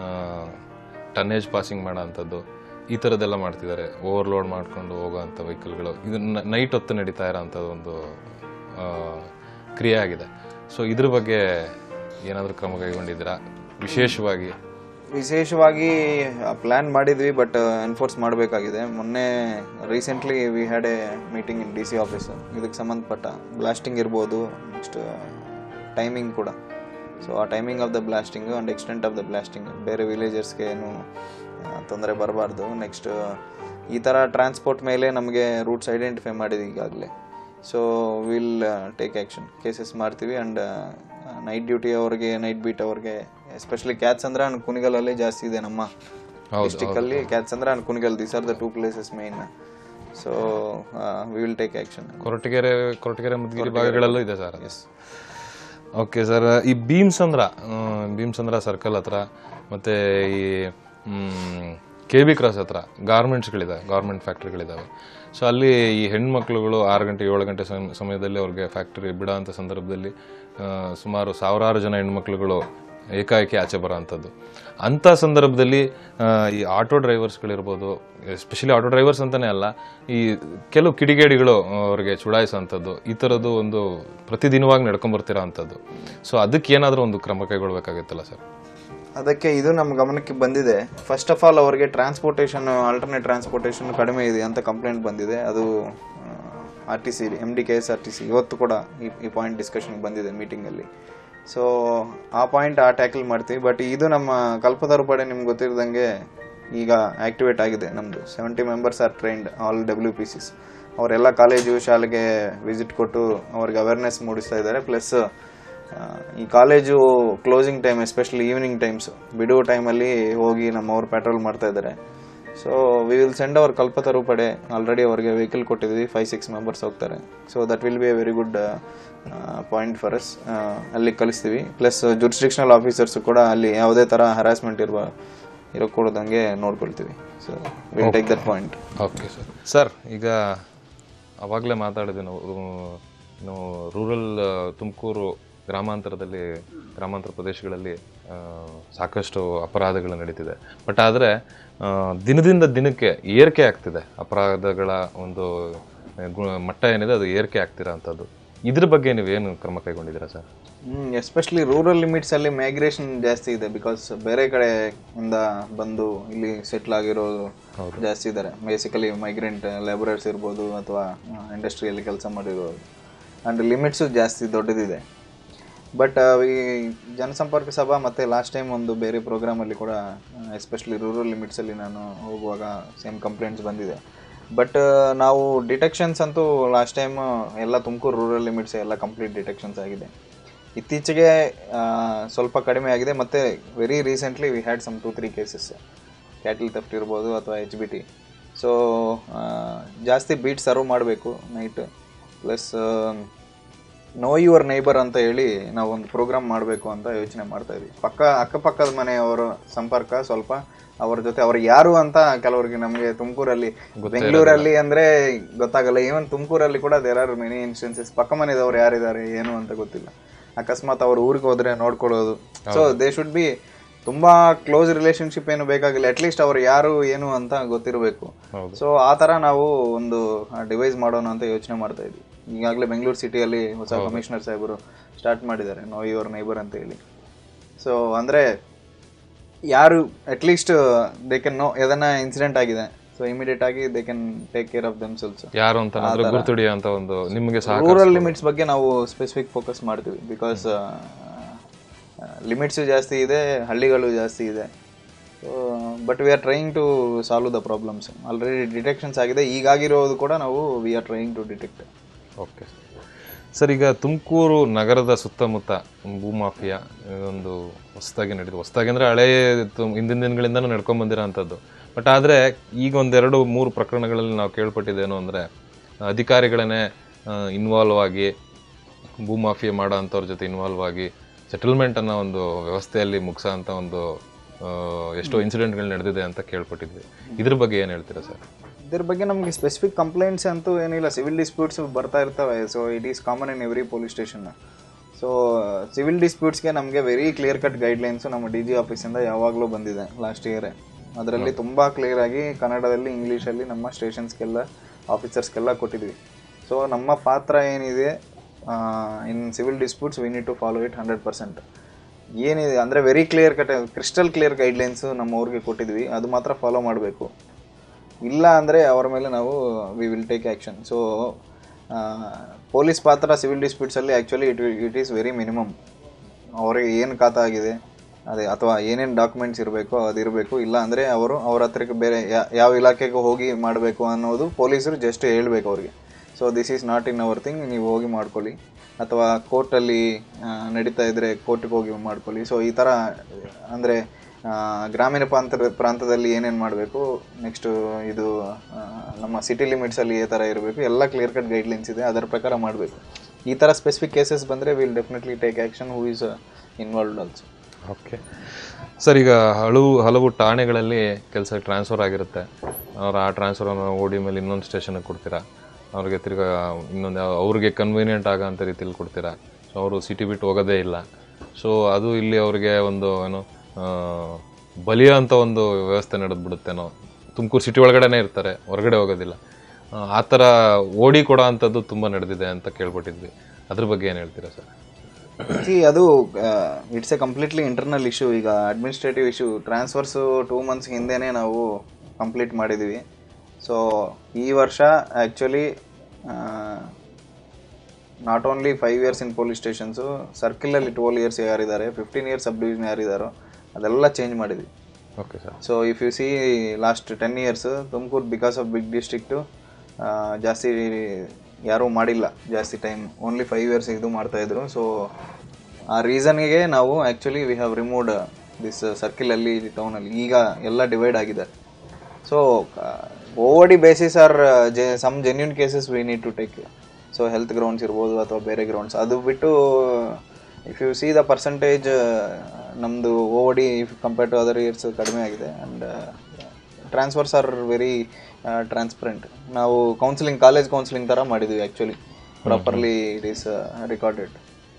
ಟನ್ನೇಜ್ ಪಾಸಿಂಗ್ ಮಾಡೋ ಅಂಥದ್ದು ಈ ಥರದ್ದೆಲ್ಲ ಮಾಡ್ತಿದ್ದಾರೆ ಓವರ್ಲೋಡ್ ಮಾಡ್ಕೊಂಡು ಹೋಗೋ ಅಂಥ ವೆಹಿಕಲ್ಗಳು ಇದು ನೈಟ್ ಹೊತ್ತು ನಡೀತಾ ಇರೋ ಅಂಥದ್ದು ಒಂದು ಆ, ಕ್ರಿಯೆ ಆಗಿದೆ ಸೊ ಇದ್ರ ಬಗ್ಗೆ ಏನಾದರೂ ಕ್ರಮ ಕೈಗೊಂಡಿದ್ದೀರಾ ವಿಶೇಷವಾಗಿ ವಿಶೇಷವಾಗಿ ಪ್ಲ್ಯಾನ್ ಮಾಡಿದ್ವಿ ಬಟ್ ಎನ್ಫೋರ್ಸ್ ಮಾಡಬೇಕಾಗಿದೆ ಮೊನ್ನೆ recently we had a meeting in D C office ಇದಕ್ಕೆ ಸಂಬಂಧಪಟ್ಟ ಬ್ಲಾಸ್ಟಿಂಗ್ ಇರ್ಬೋದು ನೆಕ್ಸ್ಟ್ ಟೈಮಿಂಗ್ ಕೂಡ ಸೊ ಆ timing of the blasting and extent of the blasting ಬೇರೆ ವಿಲೇಜರ್ಸ್ಗೆ ಏನು ತೊಂದರೆ ಬರಬಾರ್ದು ನೆಕ್ಸ್ಟ್ ಈ ಥರ ಟ್ರಾನ್ಸ್ಪೋರ್ಟ್ ಮೇಲೆ ನಮಗೆ ರೂಟ್ಸ್ ಐಡೆಂಟಿಫೈ ಮಾಡಿದ್ವಿ ಈಗಾಗಲೇ so will take action cases ಮಾಡ್ತೀವಿ ಆ್ಯಂಡ್ ನೈಟ್ ಡ್ಯೂಟಿ ಅವ್ರಿಗೆ ನೈಟ್ ಬೀಟ್ ಅವ್ರಿಗೆ ಎಸ್ಪೆಷಲಿ ಕ್ಯಾತ್ಸ್ ಅಂದ್ರೆ ಅಂಡ್ ಕುಣಿಗಲಲ್ಲಿ ಜಾಸ್ತಿ ಇದೆ ನಮ್ಮ ಡಿಸ್ಟಿಕ್ ಅಲ್ಲಿ ಕ್ಯಾತ್ಸ್ ಅಂದ್ರೆ and Kunigal these are the two places main so we will take action Koratagere Koratagere Madhugiri ಭಾಗಗಳಲ್ಲೂ ಇದೆ ಸರ್ ಎಸ್ ಓಕೆ ಸರ್ ಈ ಭೀಮ್ಸಂದ್ರ ಆ, ಭೀಮ್ಸಂದ್ರ ಸರ್ಕಲ್ ಹತ್ರ ಮತ್ತೆ ಈ ಕೆ ಬಿ ಕ್ರಾಸ್ ಹತ್ರ ಗಾರ್ಮೆಂಟ್ಸ್ಗಳಿದ್ದಾವೆ ಗಾರ್ಮೆಂಟ್ ಫ್ಯಾಕ್ಟ್ರಿಗಳಿದ್ದಾವೆ ಸೊ ಅಲ್ಲಿ ಈ ಹೆಣ್ಮಕ್ಳುಗಳು ಆರು ಗಂಟೆ ಏಳು ಗಂಟೆ ಸಮ- ಸಮಯದಲ್ಲಿ ಅವ್ರಿಗೆ ಫ್ಯಾಕ್ಟ್ರಿ ಬಿಡೋ ಅಂಥ ಸಂದರ್ಭದಲ್ಲಿ ಆ, ಸುಮಾರು ಸಾವಿರಾರು ಜನ ಹೆಣ್ಮಕ್ಳುಗಳು ಏಕಾಏಕಿ ಆಚೆ ಬರೋ ಅಂಥದ್ದು ಅಂಥ ಸಂದರ್ಭದಲ್ಲಿ ಆ, ಈ ಆಟೋ ಡ್ರೈವರ್ಸ್ಗಳಿರ್ಬೋದು ಎಸ್ಪೆಷಲಿ ಆಟೋ ಡ್ರೈವರ್ಸ್ ಅಂತಲೇ ಅಲ್ಲ ಈ ಕೆಲವು ಕಿಡಿಗೇಡಿಗಳು ಅವ್ರಿಗೆ ಚುಡಾಯಿಸೋವಂಥದ್ದು ಈ ಥರದ್ದು ಒಂದು ಪ್ರತಿದಿನವಾಗಿ ನಡ್ಕೊಂಬರ್ತಿರೋ ಅಂಥದ್ದು ಸೊ ಅದಕ್ಕೆ ಏನಾದರೂ ಒಂದು ಕ್ರಮ ಕೈಗೊಳ್ಬೇಕಾಗಿತ್ತಲ್ಲ ಸರ್ ಅದಕ್ಕೆ ಇದು ನಮ್ಮ ಗಮನಕ್ಕೆ ಬಂದಿದೆ ಫಸ್ಟ್ ಆಫ್ ಆಲ್ ಅವರಿಗೆ ಟ್ರಾನ್ಸ್ಪೋರ್ಟೇಷನ್ ಆಲ್ಟರ್ನೇಟ್ ಟ್ರಾನ್ಸ್ಪೋರ್ಟೇಷನ್ ಕಡಿಮೆ ಇದೆ ಅಂತ ಕಂಪ್ಲೇಂಟ್ ಬಂದಿದೆ ಅದು R T C M D K S R T C ಇವತ್ತು ಕೂಡ ಈ ಈ ಪಾಯಿಂಟ್ ಡಿಸ್ಕಷನ್ ಬಂದಿದೆ ಮೀಟಿಂಗಲ್ಲಿ ಸೊ ಆ ಪಾಯಿಂಟ್ ಆ ಟ್ಯಾಕಲ್ ಮಾಡ್ತೀವಿ ಬಟ್ ಇದು ನಮ್ಮ ಕಲ್ಪತರು ಪಡೆ ನಿಮ್ಗೆ ಗೊತ್ತಿರದಂಗೆ ಈಗ ಆಕ್ಟಿವೇಟ್ ಆಗಿದೆ ನಮ್ಮದು seventy members are trained all W P Cs ಅವರೆಲ್ಲ ಕಾಲೇಜು ಶಾಲೆಗೆ ವಿಸಿಟ್ ಕೊಟ್ಟು ಅವ್ರಿಗೆ ಅವೇರ್ನೆಸ್ ಮೂಡಿಸ್ತಾ ಇದ್ದಾರೆ ಪ್ಲಸ್ ಈ college closing time especially evening times ಬಿಡುವ ಟೈಮಲ್ಲಿ ಹೋಗಿ ನಮ್ಮವ್ರು ಪೆಟ್ರೋಲ್ ಮಾಡ್ತಾ ಇದ್ದಾರೆ so we will send our Kalpataru ಪಡೆ ಆಲ್ರೆಡಿ ಅವ್ರಿಗೆ ವೆಹಿಕಲ್ ಕೊಟ್ಟಿದ್ವಿ ಫೈವ್ ಸಿಕ್ಸ್ ಮೆಂಬರ್ಸ್ ಹೋಗ್ತಾರೆ so that will be a very good point for us ಅಲ್ಲಿ ಕಲಿಸ್ತೀವಿ ಪ್ಲಸ್ ಜುರಿಸ್ಟಿಕ್ಷನಲ್ ಆಫೀಸರ್ಸ್ ಕೂಡ ಅಲ್ಲಿ ಯಾವುದೇ ಥರ ಹರಾಸ್ಮೆಂಟ್ ಇರುವ ಇರೋಕೊಡ್ದಂಗೆ ನೋಡ್ಕೊಳ್ತೀವಿ so will take that point okay sir sir ಈಗ ಅವಾಗಲೇ ಮಾತಾಡಿದ್ವಿ ನಾವು ರೂ- ನಾವು ರೂರಲ್ ತುಮಕೂರು ಗ್ರಾಮಾಂತರದಲ್ಲಿ ಗ್ರಾಮಾಂತರ ಪ್ರದೇಶಗಳಲ್ಲಿ ಆ, ಸಾಕಷ್ಟು ಅಪರಾಧಗಳು ನಡೀತಿದೆ ಬಟ್ ಆದರೆ ದಿನದಿಂದ ದಿನಕ್ಕೆ ಏರಿಕೆ ಆಗ್ತಿದೆ ಅಪರಾಧಗಳ ಒಂದು ಗು- ಮಟ್ಟ ಏನಿದೆ ಅದು ಏರಿಕೆ ಆಗ್ತಿರೋ ಅಂಥದ್ದು ಇದ್ರ ಬಗ್ಗೆ ನೀವೇನು ಕ್ರಮ ಕೈಗೊಂಡಿದ್ದೀರಾ ಸರ್ ಎಸ್ಪೆಷಲಿ ರೂರಲ್ ಲಿಮಿಟ್ಸ್ ಅಲ್ಲಿ ಮೈಗ್ರೇಷನ್ ಜಾಸ್ತಿ ಇದೆ ಬಿಕಾಸ್ ಬೇರೆ ಕಡೆ ಇಂದ ಬಂದು ಇಲ್ಲಿ ಸೆಟ್ಲ್ ಆಗಿರೋದು ಜಾಸ್ತಿ ಇದ್ದಾರೆ ಬೇಸಿಕಲಿ ಮೈಗ್ರೆಂಟ್ ಲೇಬರರ್ಸ್ ಇರ್ಬೋದು ಅಥವಾ ಇಂಡಸ್ಟ್ರಿಯಲ್ಲಿ ಕೆಲಸ ಮಾಡಿರೋದು ಆ್ಯಂಡ್ ಲಿಮಿಟ್ಸು ಜಾಸ್ತಿ ದೊಡ್ಡದಿದೆ ಬಟ್ ಈ ಜನಸಂಪರ್ಕ ಸಭಾ ಮತ್ತು ಲಾಸ್ಟ್ ಟೈಮ್ ಒಂದು ಬೇರೆ ಪ್ರೋಗ್ರಾಮಲ್ಲಿ ಕೂಡ ಎಸ್ಪೆಷಲಿ ರೂರಲ್ ಲಿಮಿಟ್ಸಲ್ಲಿ ನಾನು ಹೋಗುವಾಗ ಸೇಮ್ ಕಂಪ್ಲೇಂಟ್ಸ್ ಬಂದಿದೆ ಬಟ್ ನಾವು ಡಿಟೆಕ್ಷನ್ಸ್ ಅಂತೂ ಲಾಸ್ಟ್ ಟೈಮ್ ಎಲ್ಲ ತುಮಕೂರು ರೂರಲ್ ಲಿಮಿಟ್ಸ್ ಎಲ್ಲ ಕಂಪ್ಲೀಟ್ ಡಿಟೆಕ್ಷನ್ಸ್ ಆಗಿದೆ ಇತ್ತೀಚೆಗೆ ಆ, ಸ್ವಲ್ಪ ಕಡಿಮೆ ಆಗಿದೆ ಮತ್ತು very recently we had some two three cases cattle theft ಇರ್ಬೋದು ಅಥವಾ ಎಚ್ ಬಿ ಟಿ ಸೊ ಜಾಸ್ತಿ ಬೀಟ್ ಸರ್ವ್ ಮಾಡಬೇಕು night plus know your neighbour ಅಂತ ಹೇಳಿ ನಾವು ಒಂದು ಪ್ರೋಗ್ರಾಮ್ ಮಾಡಬೇಕು ಅಂತ ಯೋಚನೆ ಮಾಡ್ತಾ ಇದ್ವಿ ಪಕ್ಕ ಅಕ್ಕಪಕ್ಕದ ಮನೆಯವರ ಸಂಪರ್ಕ ಸ್ವಲ್ಪ ಅವ್ರ ಜೊತೆ ಅವ್ರು ಯಾರು ಅಂತ ಕೆಲವರಿಗೆ ನಮಗೆ ತುಮಕೂರಲ್ಲಿ ಬೆಂಗಳೂರಲ್ಲಿ ಅಂದ್ರೆ ಗೊತ್ತಾಗಲ್ಲ ಈವನ್ ತುಮಕೂರಲ್ಲಿ ಕೂಡ ದೇರ್ ಆರ್ ಮೆನಿ ಇನ್ಸ್ಟೆನ್ಸಸ್ ಪಕ್ಕ ಮನೆದವ್ರು ಯಾರಿದ್ದಾರೆ ಏನು ಅಂತ ಗೊತ್ತಿಲ್ಲ ಅಕಸ್ಮಾತ್ ಅವ್ರ ಊರಿಗೆ ಹೋದ್ರೆ ನೋಡ್ಕೊಳ್ಳೋದು ಸೊ ದೇ ಶುಡ್ ಬಿ ತುಂಬಾ ಕ್ಲೋಸ್ ರಿಲೇಶನ್ಶಿಪ್ ಏನು ಬೇಕಾಗಿಲ್ಲ ಅಟ್ಲೀಸ್ಟ್ ಅವ್ರು ಯಾರು ಏನು ಅಂತ ಗೊತ್ತಿರಬೇಕು ಹೌದು. ಸೊ ಆ ಥರ ನಾವು ಒಂದು ಡಿವೈಸ್ ಮಾಡೋಣ ಅಂತ ಯೋಚನೆ ಮಾಡ್ತಾ ಇದ್ವಿ ಈಗಾಗಲೇ ಬೆಂಗಳೂರು ಸಿಟಿಯಲ್ಲಿ ಹೊಸ ಕಮಿಷನರ್ ಸಾಹೇಬರು ಸ್ಟಾರ್ಟ್ ಮಾಡಿದ್ದಾರೆ ನೋ ಯುವರ್ ನೈಬರ್ ಅಂತ ಹೇಳಿ ಸೊ ಅಂದರೆ ಯಾರು ಅಟ್ಲೀಸ್ಟ್ ದೇ ಕೆನ್ ನೋ ಎದನ್ನ ಇನ್ಸಿಡೆಂಟ್ ಆಗಿದೆ ಸೊ ಇಮಿಡಿಯೇಟ್ ಆಗಿ they can take care of themselves ಯಾರು ಅಂತ ಅಂದ್ರೆ ಗುರ್ತುಡಿಯೋ ಅಂತ ಒಂದು ನಿಮಗೆ ಸಹ ರೂರಲ್ ಲಿಮಿಟ್ಸ್ ಬಗ್ಗೆ ನಾವು ಸ್ಪೆಸಿಫಿಕ್ ಫೋಕಸ್ ಮಾಡ್ತೀವಿ ಬಿಕಾಸ್ ಲಿಮಿಟ್ಸು ಜಾಸ್ತಿ ಇದೆ ಹಳ್ಳಿಗಳು ಜಾಸ್ತಿ ಇದೆ but we are trying to solve the problems already detections ಆಗಿದೆ ಈಗಾಗಿರೋದು ಕೂಡ ನಾವು we are trying to detect okay sir ಈಗ ತುಮಕೂರು ನಗರದ ಸುತ್ತಮುತ್ತ ಭೂಮಾಫಿಯಾ ಒಂದು ಹೊಸದಾಗಿ ನಡೆದು ಹೊಸದಾಗಿ ಅಂದರೆ ಹಳೇ ತು- ಹಿಂದಿನ ದಿನಗಳಿಂದನೂ ನಡ್ಕೊಂಡ್ ಬಂದಿರೋ ಅಂಥದ್ದು ಬಟ್ ಆದರೆ ಈಗ ಒಂದೆರಡು ಮೂರು ಪ್ರಕರಣಗಳಲ್ಲಿ ನಾವು ಕೇಳ್ಪಟ್ಟಿದ್ದೇನು ಅಂದರೆ ಅಧಿಕಾರಿಗಳನ್ನೇ ಇನ್ವಾಲ್ವ್ ಆಗಿ ಭೂಮಾಫಿಯಾ ಮಾಡೋ ಅಂಥವ್ರ ಜೊತೆ ಇನ್ವಾಲ್ವ್ ಆಗಿ ಸೆಟಲ್ಮೆಂಟ್ ಅನ್ನೋ ಒಂದು ವ್ಯವಸ್ಥೆಯಲ್ಲಿ ಮುಗಿಸೋ ಅಂಥ ಒಂದು ಆ, ಎಷ್ಟೋ ಇನ್ಸಿಡೆಂಟ್ಗಳು ನಡೆದಿದೆ ಅಂತ ಕೇಳ್ಪಟ್ಟಿದ್ವಿ ಇದ್ರ ಬಗ್ಗೆ ಏನು ಹೇಳ್ತೀರಾ ಸರ್ ಇದ್ರ ಬಗ್ಗೆ ನಮಗೆ ಸ್ಪೆಸಿಫಿಕ್ ಕಂಪ್ಲೇಂಟ್ಸ್ ಅಂತೂ ಏನಿಲ್ಲ ಸಿವಿಲ್ ಡಿಸ್ಪ್ಯೂಟ್ಸ್ ಬರ್ತಾ ಇರ್ತವೆ so it is common in every police station so civil ಡಿಸ್ಪ್ಯೂಟ್ಸ್ಗೆ ನಮಗೆ ವೆರಿ ಕ್ಲಿಯರ್ ಕಟ್ ಗೈಡ್ಲೈನ್ಸು ನಮ್ಮ ಡಿ ಜಿ ಆಫೀಸಿಂದ ಯಾವಾಗಲೂ ಬಂದಿದೆ ಲಾಸ್ಟ್ ಇಯರೇ ಅದರಲ್ಲಿ ತುಂಬ ಕ್ಲಿಯರ್ ಆಗಿ ಕನ್ನಡದಲ್ಲಿ ಇಂಗ್ಲೀಷಲ್ಲಿ ನಮ್ಮ ಸ್ಟೇಷನ್ಸ್ಗೆಲ್ಲ ಆಫೀಸರ್ಸ್ಗೆಲ್ಲ ಕೊಟ್ಟಿದ್ವಿ ಸೊ ನಮ್ಮ ಪಾತ್ರ ಏನಿದೆ in civil disputes we need to follow it hundred percent ಏನಿದೆ ಅಂದರೆ very clear cut crystal clear guidelines ನಮ್ಮ ಊರಿಗೆ ಕೊಟ್ಟಿದ್ವಿ ಅದು ಮಾತ್ರ ಫಾಲೋ ಮಾಡಬೇಕು ಇಲ್ಲ ಅಂದರೆ ಅವರ ಮೇಲೆ ನಾವು we will take action so police ಪಾತ್ರ ಸಿವಿಲ್ ಡಿಸ್ಪ್ಯೂಟ್ಸಲ್ಲಿ actually it it is very minimum ಅವರಿಗೆ ಏನು ಖಾತಾ ಆಗಿದೆ ಅದೇ ಅಥವಾ ಏನೇನು ಡಾಕ್ಯುಮೆಂಟ್ಸ್ ಇರಬೇಕು ಅದಿರಬೇಕು ಇಲ್ಲ ಅಂದರೆ ಅವರು ಅವ್ರ ಹತ್ರಕ್ಕೆ ಬೇರೆ ಯಾ- ಯಾವ ಇಲಾಖೆಗೆ ಹೋಗಿ ಮಾಡಬೇಕು ಅನ್ನೋದು ಪೊಲೀಸರು ಜಸ್ಟ್ ಹೇಳಬೇಕು ಅವ್ರಿಗೆ so this is not in our thing ನೀವು ಹೋಗಿ ಮಾಡ್ಕೊಳ್ಳಿ ಅಥವಾ ಕೋರ್ಟಲ್ಲಿ ನಡೀತಾ ಇದ್ದರೆ ಕೋರ್ಟಿಗೆ ಹೋಗಿ ಮಾಡ್ಕೊಳ್ಳಿ ಸೊ ಈ ಥರ ಅಂದರೆ ಗ್ರಾಮೀಣ ಪ್ರಾಂತ ಪ್ರಾಂತದಲ್ಲಿ ಏನೇನು ಮಾಡಬೇಕು ನೆಕ್ಸ್ಟು ಇದು ಆ, ನಮ್ಮ ಸಿಟಿ ಲಿಮಿಟ್ಸಲ್ಲಿ ಈ ಥರ ಇರಬೇಕು ಎಲ್ಲ ಕ್ಲಿಯರ್ ಕಟ್ ಗೈಡ್ಲೈನ್ಸ್ ಇದೆ ಅದರ ಪ್ರಕಾರ ಮಾಡಬೇಕು ಈ ಥರ ಸ್ಪೆಸಿಫಿಕ್ ಕೇಸಸ್ ಬಂದರೆ will definitely take action who is involved also okay sir ಈಗ ಹಲವು ಹಲವು ಠಾಣೆಗಳಲ್ಲಿ ಕೆಲಸ ಟ್ರಾನ್ಸ್ಫರ್ ಆಗಿರುತ್ತೆ ಅವ್ರು ಆ ಟ್ರಾನ್ಸ್ಫರನ್ನು ಓಡಿ ಮೇಲೆ ಇನ್ನೊಂದು ಸ್ಟೇಷನ್ಗೆ ಕೊಡ್ತೀರಾ ಅವ್ರಿಗೆ ತಿರ್ಗಾ ಇನ್ನೊಂದು ಯಾವ- ಅವ್ರಿಗೆ ಕನ್ವೀನಿಯೆಂಟ್ ಆಗೋಂಥ ರೀತಿಯಲ್ಲಿ ಕೊಡ್ತೀರಾ ಸೊ ಅವರು ಸಿಟಿ ಬಿಟ್ಟು ಹೋಗೋದೇ ಇಲ್ಲ ಸೊ ಅದು ಇಲ್ಲಿ ಅವ್ರಿಗೆ ಒಂದು ಏನು ಆ, ಬಲಿಯೋ ಅಂತ ಒಂದು ವ್ಯವಸ್ಥೆ ನಡೆದು ಬಿಡುತ್ತೇನೋ ತುಮಕೂರು ಸಿಟಿ ಒಳಗಡೆನೇ ಇರ್ತಾರೆ ಹೊರಗಡೆ ಹೋಗೋದಿಲ್ಲ ಆ, ಆ ಥರ ಓಡಿ ಕೊಡೋ ಅಂಥದ್ದು ತುಂಬ ನಡೆದಿದೆ ಅಂತ ಕೇಳ್ಬಿಟ್ಟಿದ್ವಿ ಅದ್ರ ಬಗ್ಗೆ ಏನು ಹೇಳ್ತೀರಾ ಸರ್ ಸಿ ಅದು it's a completely internal issue ಈಗ administrative issue transfers two months ಹಿಂದೆನೇ ನಾವು ಕಂಪ್ಲೀಟ್ ಮಾಡಿದ್ದೀವಿ ಸೊ ಈ ವರ್ಷ actually not only five years in police stations ಸರ್ಕಲಲ್ಲಿ ಟ್ವೆಲ್ ಇಯರ್ಸ್ ಯಾರಿದ್ದಾರೆ ಫಿಫ್ಟೀನ್ ಇಯರ್ಸ್ ಸಬ್ ಡಿವಿಷನ್ ಯಾರಿದ್ದಾರೋ ಅದೆಲ್ಲ ಚೇಂಜ್ ಮಾಡಿದ್ವಿ okay sir so if you see last ten years Tumakuru because of big district ಜಾಸ್ತಿ ಯಾರೂ ಮಾಡಿಲ್ಲ ಜಾಸ್ತಿ ಟೈಮ್ ಓನ್ಲಿ ಫೈವ್ ಇಯರ್ಸ್ ಇದು ಮಾಡ್ತಾಯಿದ್ರು ಸೊ ಆ ರೀಸನ್ಗೆ ನಾವು actually we have removed this ಸರ್ಕಿಲಲ್ಲಿ ಟೌನಲ್ಲಿ ಈಗ ಎಲ್ಲ ಡಿವೈಡ್ ಆಗಿದೆ so O D basis are J some genuine cases we need to take so health grounds ಇರ್ಬೋದು ಅಥವಾ ಬೇರೆ ಗ್ರೌಂಡ್ಸ್ ಅದು ಬಿಟ್ಟು if you see the percentage ನಮ್ಮದು O D compare to other years ಕಡಿಮೆ ಆಗಿದೆ and transfers are very transparent ನಾವು ಕೌನ್ಸಿಲಿಂಗ್ ಕಾಲೇಜ್ ಕೌನ್ಸಿಲಿಂಗ್ ಥರ ಮಾಡಿದ್ವಿ actually properly it is recorded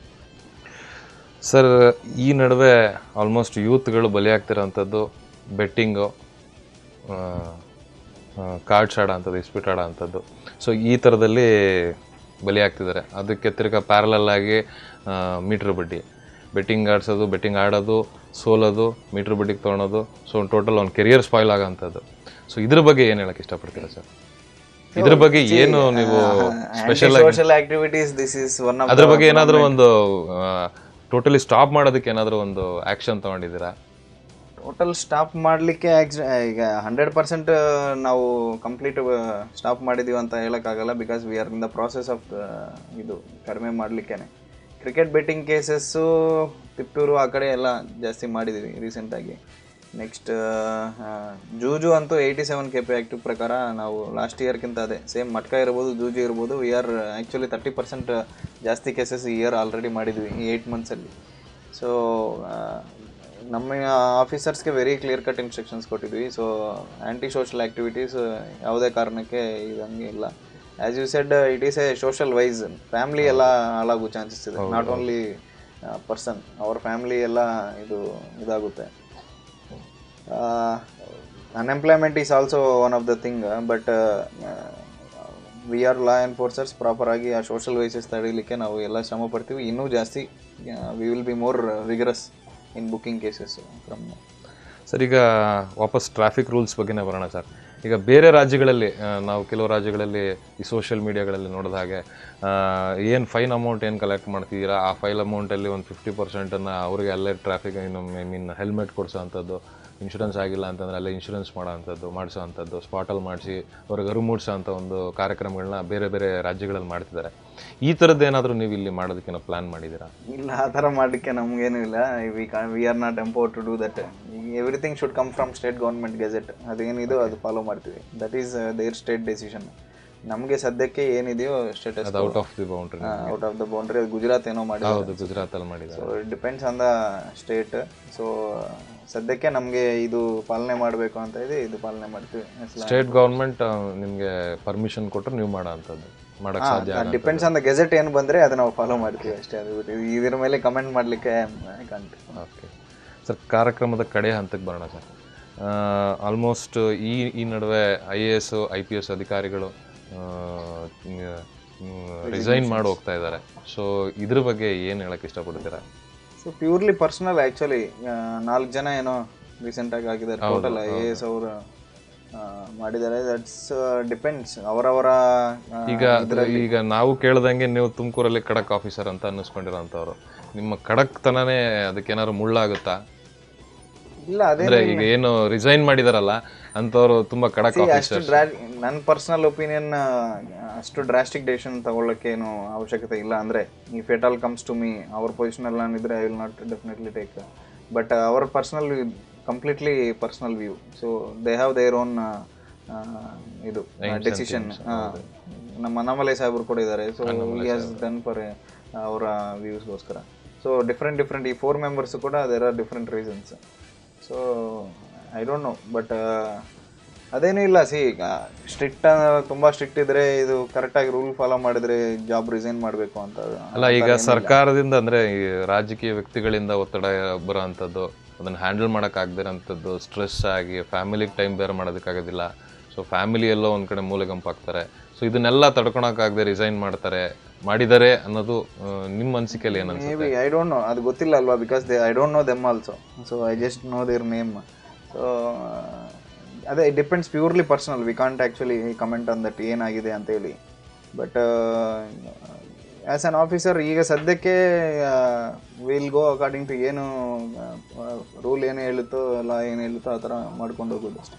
sir ಈ ನಡುವೆ ಆಲ್ಮೋಸ್ಟ್ ಯೂತ್ಗಳು ಬಲಿಯಾಗ್ತಿರೋಂಥದ್ದು ಬೆಟ್ಟಿಂಗು ಕಾರ್ಡ್ಸ್ ಆಡೋ ಅಂಥದ್ದು ಇಸ್ಪಿಟ್ ಆಡೋ ಅಂಥದ್ದು ಸೊ ಈ ಥರದಲ್ಲಿ ಬಲಿಯಾಗ್ತಿದ್ದಾರೆ ಅದಕ್ಕೆ ತಿರ್ಗಾ ಪ್ಯಾರಲಲ್ ಆಗಿ ಮೀಟ್ರ್ ಬಡ್ಡಿ ಬೆಟ್ಟಿಂಗ್ ಆಡ್ಸೋದು ಬೆಟ್ಟಿಂಗ್ ಆಡೋದು ಸೋಲೋದು ಮೀಟ್ರ್ ಬಡ್ಡಿಗೆ ತೊಗೊಳೋದು ಸೊ ಟೋಟಲ್ ಒಂದು ಕೆರಿಯರ್ ಸ್ಪಾಯ್ಲ್ ಆಗೋಂಥದ್ದು ಸೊ ಇದ್ರ ಬಗ್ಗೆ ಏನು ಹೇಳಕ್ಕೆ ಇಷ್ಟಪಡ್ತೀರಾ ಸರ್ ಇದ್ರ ಬಗ್ಗೆ ಏನು ನೀವು ಸ್ಪೆಷಲ್ ಆಗಿ social activities this is one of ಅದ್ರ ಬಗ್ಗೆ ಏನಾದರೂ ಒಂದು ಟೋಟಲಿ ಸ್ಟಾಪ್ ಮಾಡೋದಕ್ಕೆ ಏನಾದರೂ ಒಂದು ಆಕ್ಷನ್ ತಗೊಂಡಿದ್ದೀರಾ ಟೋಟಲ್ ಸ್ಟಾಪ್ ಮಾಡಲಿಕ್ಕೆ ಈಗ ಹಂಡ್ರೆಡ್ ಪರ್ಸೆಂಟ್ ನಾವು ಕಂಪ್ಲೀಟ್ ಸ್ಟಾಪ್ ಮಾಡಿದ್ದೀವಿ ಅಂತ ಹೇಳೋಕ್ಕಾಗಲ್ಲ because we are in the process of ಇದು ಕಡಿಮೆ ಮಾಡಲಿಕ್ಕೇನೆ ಕ್ರಿಕೆಟ್ ಬೆಟ್ಟಿಂಗ್ ಕೇಸಸ್ಸು ತಿಪ್ಟೂರು ಆ ಕಡೆ ಎಲ್ಲ ಜಾಸ್ತಿ ಮಾಡಿದ್ದೀವಿ ರೀಸೆಂಟಾಗಿ ನೆಕ್ಸ್ಟ್ ಜೂಜು ಅಂತೂ eighty seven K P active ಪ್ರಕಾರ ನಾವು ಲಾಸ್ಟ್ ಇಯರ್ಗಿಂತ ಅದೇ ಸೇಮ್ ಮಟ್ಕ ಇರ್ಬೋದು ಜೂಜು ಇರ್ಬೋದು we are actually thirty percent ಜಾಸ್ತಿ ಕೇಸಸ್ ಈ ಇಯರ್ ಆಲ್ರೆಡಿ ಮಾಡಿದ್ವಿ ಈ ಏಯ್ಟ್ ಮಂತ್ಸಲ್ಲಿ ಸೊ ನಮ್ಮ ಆಫೀಸರ್ಸ್ಗೆ ವೆರಿ ಕ್ಲಿಯರ್ ಕಟ್ ಇನ್ಸ್ಟ್ರಕ್ಷನ್ಸ್ ಕೊಟ್ಟಿದ್ವಿ ಸೊ ಆ್ಯಂಟಿ ಸೋಷಲ್ ಆ್ಯಕ್ಟಿವಿಟೀಸ್ ಯಾವುದೇ ಕಾರಣಕ್ಕೆ ಇದಂಗೆ ಇಲ್ಲ as you said it is a social vice family ಎಲ್ಲ ಹಾಳಾಗೋ ಚಾನ್ಸಸ್ ಇದೆ ನಾಟ್ ಓನ್ಲಿ ಪರ್ಸನ್ ಅವ್ರ ಫ್ಯಾಮ್ಲಿ ಎಲ್ಲ ಇದು ಇದಾಗುತ್ತೆ unemployment is also one of the thing but we are law enforcers ಪ್ರಾಪರಾಗಿ ಆ ಸೋಷಲ್ ವೈಸಸ್ ತಡೀಲಿಕ್ಕೆ ನಾವು ಎಲ್ಲ ಶ್ರಮ ಪಡ್ತೀವಿ ಇನ್ನೂ ಜಾಸ್ತಿ we will be more vigorous in booking cases from sir ಈಗ ವಾಪಸ್ ಟ್ರಾಫಿಕ್ ರೂಲ್ಸ್ ಬಗ್ಗೆನೇ ಬರೋಣ ಸರ್ ಈಗ ಬೇರೆ ರಾಜ್ಯಗಳಲ್ಲಿ ಆ, ನಾವು ಕೆಲವು ರಾಜ್ಯಗಳಲ್ಲಿ ಈ ಸೋಷಿಯಲ್ ಮೀಡಿಯಾಗಳಲ್ಲಿ ನೋಡಿದ ಹಾಗೆ ಏನು ಫೈನ್ ಅಮೌಂಟ್ ಏನು ಕಲೆಕ್ಟ್ ಮಾಡ್ತಿದ್ದೀರಾ ಆ ಫೈಲ್ ಅಮೌಂಟಲ್ಲಿ ಒಂದು ಫಿಫ್ಟಿ ಪರ್ಸೆಂಟನ್ನು ಅವ್ರಿಗೆ ಅಲ್ಲೇ ಟ್ರಾಫಿಕ್ ಐ ಮೀನ್ ಹೆಲ್ಮೆಟ್ ಕೊಡಿಸೋ ಅಂಥದ್ದು ಇನ್ಶೂರೆನ್ಸ್ ಆಗಿಲ್ಲ ಅಂತಂದರೆ ಅಲ್ಲೇ ಇನ್ಶೂರೆನ್ಸ್ ಮಾಡೋ ಅಂಥದ್ದು ಮಾಡಿಸೋ ಅಂಥದ್ದು ಸ್ಪಾಟಲ್ಲಿ ಮಾಡಿಸಿ ಅವ್ರಿಗೆ ಅರಿವು ಮೂಡಿಸೋ ಅಂಥ ಒಂದು ಕಾರ್ಯಕ್ರಮಗಳನ್ನ ಬೇರೆ ಬೇರೆ ರಾಜ್ಯಗಳಲ್ಲಿ ಮಾಡ್ತಿದ್ದಾರೆ ಈ ಥರದ್ದು ಏನಾದರೂ ನೀವು ಇಲ್ಲಿ ಮಾಡೋದಕ್ಕೆ ಪ್ಲ್ಯಾನ್ ಮಾಡಿದ್ದೀರಾ ಇಲ್ಲ ಆ ಥರ ಮಾಡಲಿಕ್ಕೆ ನಮಗೇನು ಇಲ್ಲ we we are not empower to do that everything should come from state government gazette ಅದೇನಿದೆಯೋ ಅದು ಫಾಲೋ ಮಾಡ್ತೀವಿ that is their state decision ನಮಗೆ ಸದ್ಯಕ್ಕೆ ಏನಿದೆಯೋ ಸ್ಟೇಟಸ್ ಅದು out of the boundary out of the boundary Gujarat ಏನೋ ಮಾಡಿ ಹೌದು ಗುಜರಾತಲ್ಲಿ ಮಾಡಿದ್ದಾರೆ so it depends on the state so ಸದ್ಯಕ್ಕೆ ನಮಗೆ ಇದು ಪಾಲನೆ ಮಾಡಬೇಕು ಅಂತ ಇದೆ ಇದು ಪಾಲನೆ ಮಾಡ್ತೀವಿ ಸ್ಟೇಟ್ ಗೌರ್ಮೆಂಟ್ ನಿಮಗೆ ಪರ್ಮಿಷನ್ ಕೊಟ್ಟರೆ ನೀವು ಮಾಡೋ ಅಂಥದ್ದು ಮಾಡೋಕ್ಕೆ ಸಾಧ್ಯ ಡಿಪೆಂಡ್ಸ್ ಆನ್ ದ ಗೆಜೆಟ್ ಏನು ಬಂದರೆ ಅದು ನಾವು ಫಾಲೋ ಮಾಡ್ತೀವಿ ಅಷ್ಟೇ ಅದು ಬಿಟ್ಟು ಇದ್ರ ಮೇಲೆ ಕಮೆಂಟ್ ಮಾಡಲಿಕ್ಕೆ ಕಂಡು ಓಕೆ ಸರ್ ಕಾರ್ಯಕ್ರಮದ ಕಡೆ ಹಂತಕ್ಕೆ ಬರೋಣ ಸರ್ ಆಲ್ಮೋಸ್ಟ್ ಈ ಈ ನಡುವೆ I A S I P S ಅಧಿಕಾರಿಗಳು ರಿಸೈನ್ ಮಾಡಿ ಹೋಗ್ತಾ ಇದ್ದಾರೆ ಸೊ ಇದ್ರ ಬಗ್ಗೆ ಏನು ಹೇಳಕ್ಕೆ ಇಷ್ಟಪಡ್ತೀರಾ ಸೊ ಪ್ಯೂರ್ಲಿ ಪರ್ಸನಲ್ ಆ್ಯಕ್ಚುಲಿ ನಾಲ್ಕು ಜನ ಏನೋ ರೀಸೆಂಟಾಗಿ ಆಗಿದ್ದಾರೆ ಟೋಟಲ್ ಐ ಎ ಎಸ್ ಅವರು ಮಾಡಿದ್ದಾರೆ ದಟ್ಸ್ ಡಿಪೆಂಡ್ಸ್ ಅವರವರ ಆ, ಈಗ ಈಗ ನಾವು ಕೇಳ್ದಂಗೆ ನೀವು ತುಮಕೂರಲ್ಲಿ ಖಡಕ್ ಆಫೀಸರ್ ಅಂತ ಅನ್ನಿಸ್ಕೊಂಡಿರೋಂಥವ್ರು ನಿಮ್ಮ ಖಡಕ್ತನನೇ ಅದಕ್ಕೇನಾದ್ರು ಮುಳ್ಳಾಗುತ್ತಾ ಇಲ್ಲ ಅದೇ ಅಂದ್ರೆ ಈಗ ಏನು ರಿಸೈನ್ ಮಾಡಿದಾರಲ್ಲ ಅಂಥವ್ರು ತುಂಬಾ ಖಡಕ್ ಅಷ್ಟು ಆಫೀಸರ್ ಡ್ರಾ ನನ್ನ ಪರ್ಸನಲ್ ಒಪಿನಿಯನ್ ಅಷ್ಟು ಡ್ರಾಸ್ಟಿಕ್ ಡೆಸಿಷನ್ ತಗೊಳ್ಳೋಕ್ಕೆ ಏನು ಅವಶ್ಯಕತೆ ಇಲ್ಲ ಅಂದರೆ ಈ ಫೆಟಾಲ್ ಕಮ್ಸ್ ಟು ಮೀ ಅವ್ರ ಪೊಸಿಷನಲ್ಲಿ ನಾನಿದ್ರೆ I will not definitely take but our personal completely personal view so they have their own ಇದು ಡೆಸಿಷನ್ ನಮ್ಮ ಅಣ್ಣಾಮಲೈ ಸಾಹೇಬರು ಕೂಡ ಇದ್ದಾರೆ ಸೊ ಹ್ಯಾಸ್ ಡನ್ ಫಾರ್ ಅವರ ವ್ಯೂಸ್ಗೋಸ್ಕರ ಸೊ ಡಿಫ್ರೆಂಟ್ ಡಿಫ್ರೆಂಟ್ ಈ ಫೋರ್ ಮೆಂಬರ್ಸ್ ಕೂಡ there are different reasons so I don't know but ಅದೇನೂ ಇಲ್ಲ ಸಿ ಈಗ ಸ್ಟ್ರಿಕ್ಟ್ ತುಂಬ ಸ್ಟ್ರಿಕ್ಟ್ ಇದ್ರೆ ಇದು ಕರೆಕ್ಟಾಗಿ ರೂಲ್ ಫಾಲೋ ಮಾಡಿದ್ರೆ ಜಾಬ್ ರಿಸೈನ್ ಮಾಡಬೇಕು ಅಂತ ಅಲ್ಲ ಈಗ ಸರ್ಕಾರದಿಂದ ಅಂದ್ರೆ ಈ ರಾಜಕೀಯ ವ್ಯಕ್ತಿಗಳಿಂದ ಒತ್ತಡ ಬರೋವಂಥದ್ದು ಅದನ್ನ ಹ್ಯಾಂಡಲ್ ಮಾಡಕ್ ಆಗದಿರೋಂಥದ್ದು ಸ್ಟ್ರೆಸ್ ಆಗಿ ಫ್ಯಾಮಿಲಿಗೆ ಟೈಮ್ ಬೇರೆ ಮಾಡೋದಕ್ಕಾಗೋದಿಲ್ಲ ಸೊ ಫ್ಯಾಮಿಲಿ ಎಲ್ಲೋ ಒಂದ್ ಕಡೆ ಮೂಲೆಗಂಪಾಗ್ತಾರೆ ಸೊ ಇದನ್ನೆಲ್ಲ ತಡ್ಕೊಳಕ್ಕಾಗದೆ ರಿಸೈನ್ ಮಾಡ್ತಾರೆ ಮಾಡಿದ್ದಾರೆ ಅನ್ನೋದು ಆ, ನಿಮ್ಮ ಅನಿಸಿಕೆಯಲ್ಲಿ ಮೇ ಏನನ್ಸುತ್ತೆ ಬಿ ಐ ಡೋಂಟ್ ನೋ ಅದು ಗೊತ್ತಿಲ್ಲ ಅಲ್ವಾ because they I don't know them also so I just know their name so ಅದೇ it depends purely personal we can't actually comment on that ಏನಾಗಿದೆ ಅಂತೇಳಿ ಬಟ್ ಆ್ಯಸ್ ಆನ್ ಆಫೀಸರ್ ಈಗ ಸದ್ಯಕ್ಕೆ ವಿಲ್ ಗೋ ಅಕಾರ್ಡಿಂಗ್ ಟು ಏನು ರೂಲ್ ಏನು ಹೇಳುತ್ತೋ ಲಾ ಏನು ಹೇಳುತ್ತೋ ಆ ಥರ ಮಾಡ್ಕೊಂಡು ಹೋಗೋದು ಅಷ್ಟೇ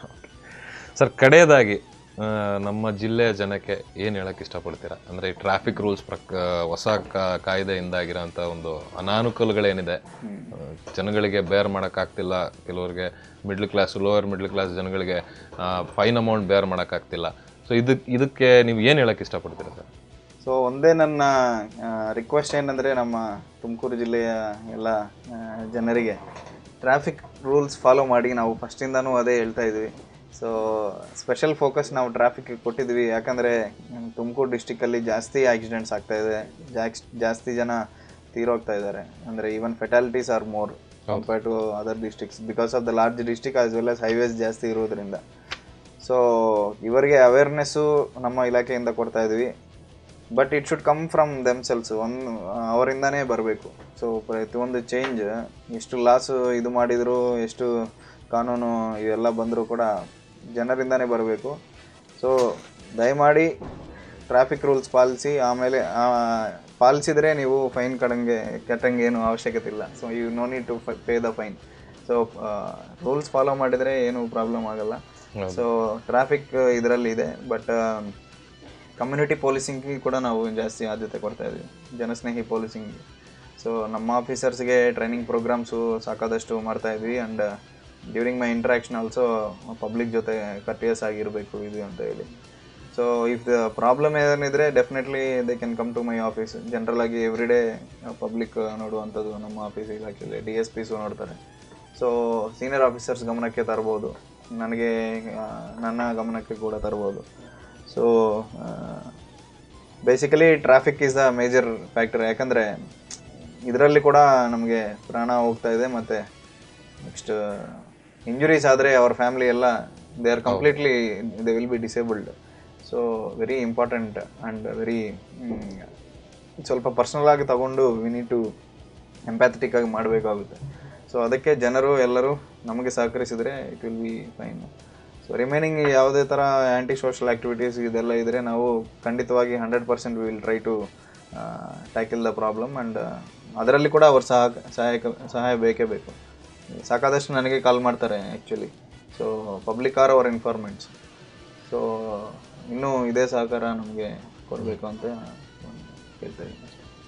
ಸರ್ ಕಡೆಯದಾಗಿ ಆ, ನಮ್ಮ ಜಿಲ್ಲೆಯ ಜನಕ್ಕೆ ಏನು ಹೇಳಕ್ ಇಷ್ಟಪಡ್ತೀರಾ ಅಂದ್ರೆ ಈ ಟ್ರಾಫಿಕ್ ರೂಲ್ಸ್ ಪ್ರಕ ಹೊಸ ಕಾ- ಕಾಯ್ದೆಯಿಂದಾಗಿರೋಂಥ ಒಂದು ಅನಾನುಕೂಲಗಳೇನಿದೆ ಆ, ಜನಗಳಿಗೆ ಬೇರ್ ಮಾಡೋಕ್ಕಾಗ್ತಿಲ್ಲ ಕೆಲವರಿಗೆ middle class lower middle class ಜನಗಳಿಗೆ ಫೈನ್ ಅಮೌಂಟ್ ಬೇರ್ ಮಾಡೋಕ್ಕಾಗ್ತಿಲ್ಲ ಸೊ ಇದಕ್ಕೆ ಇದಕ್ಕೆ ನೀವು ಏನು ಹೇಳಕ್ ಇಷ್ಟಪಡ್ತೀರಾ ಸರ್ ಸೊ ಒಂದೇ ನನ್ನ ರಿಕ್ವೆಸ್ಟ್ ಏನಂದರೆ ನಮ್ಮ ತುಮಕೂರು ಜಿಲ್ಲೆಯ ಎಲ್ಲ ಆ, ಜನರಿಗೆ ಟ್ರಾಫಿಕ್ ರೂಲ್ಸ್ ಫಾಲೋ ಮಾಡಿ ನಾವು ಫಸ್ಟಿಂದನೂ ಅದೇ ಹೇಳ್ತಾ ಇದ್ವಿ ಸೊ ಸ್ಪೆಷಲ್ ಫೋಕಸ್ ನಾವು ಟ್ರಾಫಿಕ್ ಕೊಟ್ಟಿದ್ವಿ ಯಾಕಂದರೆ ತುಮಕೂರು ಡಿಸ್ಟಿಕಲ್ಲಿ ಜಾಸ್ತಿ ಆಕ್ಸಿಡೆಂಟ್ಸ್ ಆಗ್ತಾ ಇದೆ ಜಾಕ್ಸ್ ಜಾಸ್ತಿ ಜನ ತೀರೋಗ್ತಾ ಇದ್ದಾರೆ ಅಂದರೆ even fatalities are more compare to other districts because of the large district as well as highways ಜಾಸ್ತಿ ಇರೋದ್ರಿಂದ ಸೊ ಇವರಿಗೆ ಅವೇರ್ನೆಸ್ಸು ನಮ್ಮ ಇಲಾಖೆಯಿಂದ ಕೊಡ್ತಾ ಇದ್ವಿ but it should come from themselves ಒಂದು ಅವರಿಂದನೇ ಬರಬೇಕು ಸೊ ಪ್ರತಿಯೊಂದು ಚೇಂಜ್ ಎಷ್ಟು ಲಾಸು ಇದು ಮಾಡಿದ್ರು ಎಷ್ಟು ಕಾನೂನು ಇವೆಲ್ಲ ಬಂದರೂ ಕೂಡ ಜನರಿಂದನೇ ಬರಬೇಕು ಸೊ ದಯಮಾಡಿ ಟ್ರಾಫಿಕ್ ರೂಲ್ಸ್ ಪಾಲಿಸಿ ಆಮೇಲೆ ಆ, ಪಾಲಿಸಿದ್ರೆ ನೀವು ಫೈನ್ ಕಡಂಗೆ ಕೆಟ್ಟಂಗೆ ಏನು ಅವಶ್ಯಕತೆ ಇಲ್ಲ so you know need to pay the fine so rules follow ಮಾಡಿದರೆ ಏನು ಪ್ರಾಬ್ಲಮ್ ಆಗಲ್ಲ ಸೊ ಟ್ರಾಫಿಕ್ ಇದರಲ್ಲಿ ಇದೆ ಬಟ್ ಕಮ್ಯುನಿಟಿ ಪೊಲೀಸಿಂಗ್ಗೆ ಕೂಡ ನಾವು ಜಾಸ್ತಿ ಆದ್ಯತೆ ಕೊಡ್ತಾ ಇದ್ವಿ ಜನಸ್ನೇಹಿ ಪೊಲೀಸಿಂಗ್ ಸೊ ನಮ್ಮ ಆಫೀಸರ್ಸ್ಗೆ ಟ್ರೈನಿಂಗ್ ಪ್ರೋಗ್ರಾಮ್ಸು ಸಾಕಾದಷ್ಟು ಮಾಡ್ತಾ ಇದ್ವಿ and during my interaction also public ಜೊತೆ ಕರ್ಟಿಯಸ್ ಆಗಿರಬೇಕು ಇದು ಅಂತ ಹೇಳಿ ಸೊ ಇಫ್ ದ ಪ್ರಾಬ್ಲಮ್ ಏನಿದ್ರೆ definitely they can come to my office general ಆಗಿ ಎವ್ರಿ ಡೇ ಪಬ್ಲಿಕ್ ನೋಡುವಂಥದ್ದು ನಮ್ಮ ಆಫೀಸ್ ಇಲಾಖೆಯಲ್ಲಿ ಡಿ ಎಸ್ ಪಿಸು ನೋಡ್ತಾರೆ ಸೊ ಸೀನಿಯರ್ ಆಫೀಸರ್ಸ್ ಗಮನಕ್ಕೆ ತರ್ಬೋದು ನನಗೆ ಆ, ನನ್ನ ಗಮನಕ್ಕೆ ಕೂಡ ತರ್ಬೋದು so basically traffic is the major factor ಯಾಕಂದರೆ ಇದರಲ್ಲಿ ಕೂಡ ನಮಗೆ ಪ್ರಾಣ ಹೋಗ್ತಾ ಇದೆ ಮತ್ತು ನೆಕ್ಸ್ಟ್ ಇಂಜುರೀಸ್ ಆದರೆ ಅವ್ರ ಫ್ಯಾಮಿಲಿ ಎಲ್ಲ they are completely they will be disabled so very important and very ಸ್ವಲ್ಪ ಪರ್ಸ್ನಲ್ ಆಗಿ ತಗೊಂಡು ವಿ ನೀಡ್ ಟು ಎಂಪ್ಯಾಥಟಿಕ್ ಆಗಿ ಮಾಡಬೇಕಾಗುತ್ತೆ ಸೊ ಅದಕ್ಕೆ ಜನರು ಎಲ್ಲರೂ ನಮಗೆ ಸಹಕರಿಸಿದರೆ it will be fine so remaining ಯಾವುದೇ ಥರ ಆ್ಯಂಟಿ ಸೋಷಲ್ ಆ್ಯಕ್ಟಿವಿಟೀಸ್ ಇದೆಲ್ಲ ಇದ್ದರೆ ನಾವು ಖಂಡಿತವಾಗಿ hundred percent will try to tackle the problem and ಅದರಲ್ಲಿ ಕೂಡ ಅವ್ರ ಸಹ ಸಹಾಯಕ ಸಹಾಯ ಬೇಕೇ ಬೇಕು ಸಾಕಾದಷ್ಟು ನನಗೆ ಕಾಲ್ ಮಾಡ್ತಾರೆ actually so public are our informants so ಇನ್ನೂ ಇದೇ ಸಹಕಾರ ನಮಗೆ ಕೊಡಬೇಕು ಅಂತ ಹೇಳ್ತಾ ಇದ್ದೀನಿ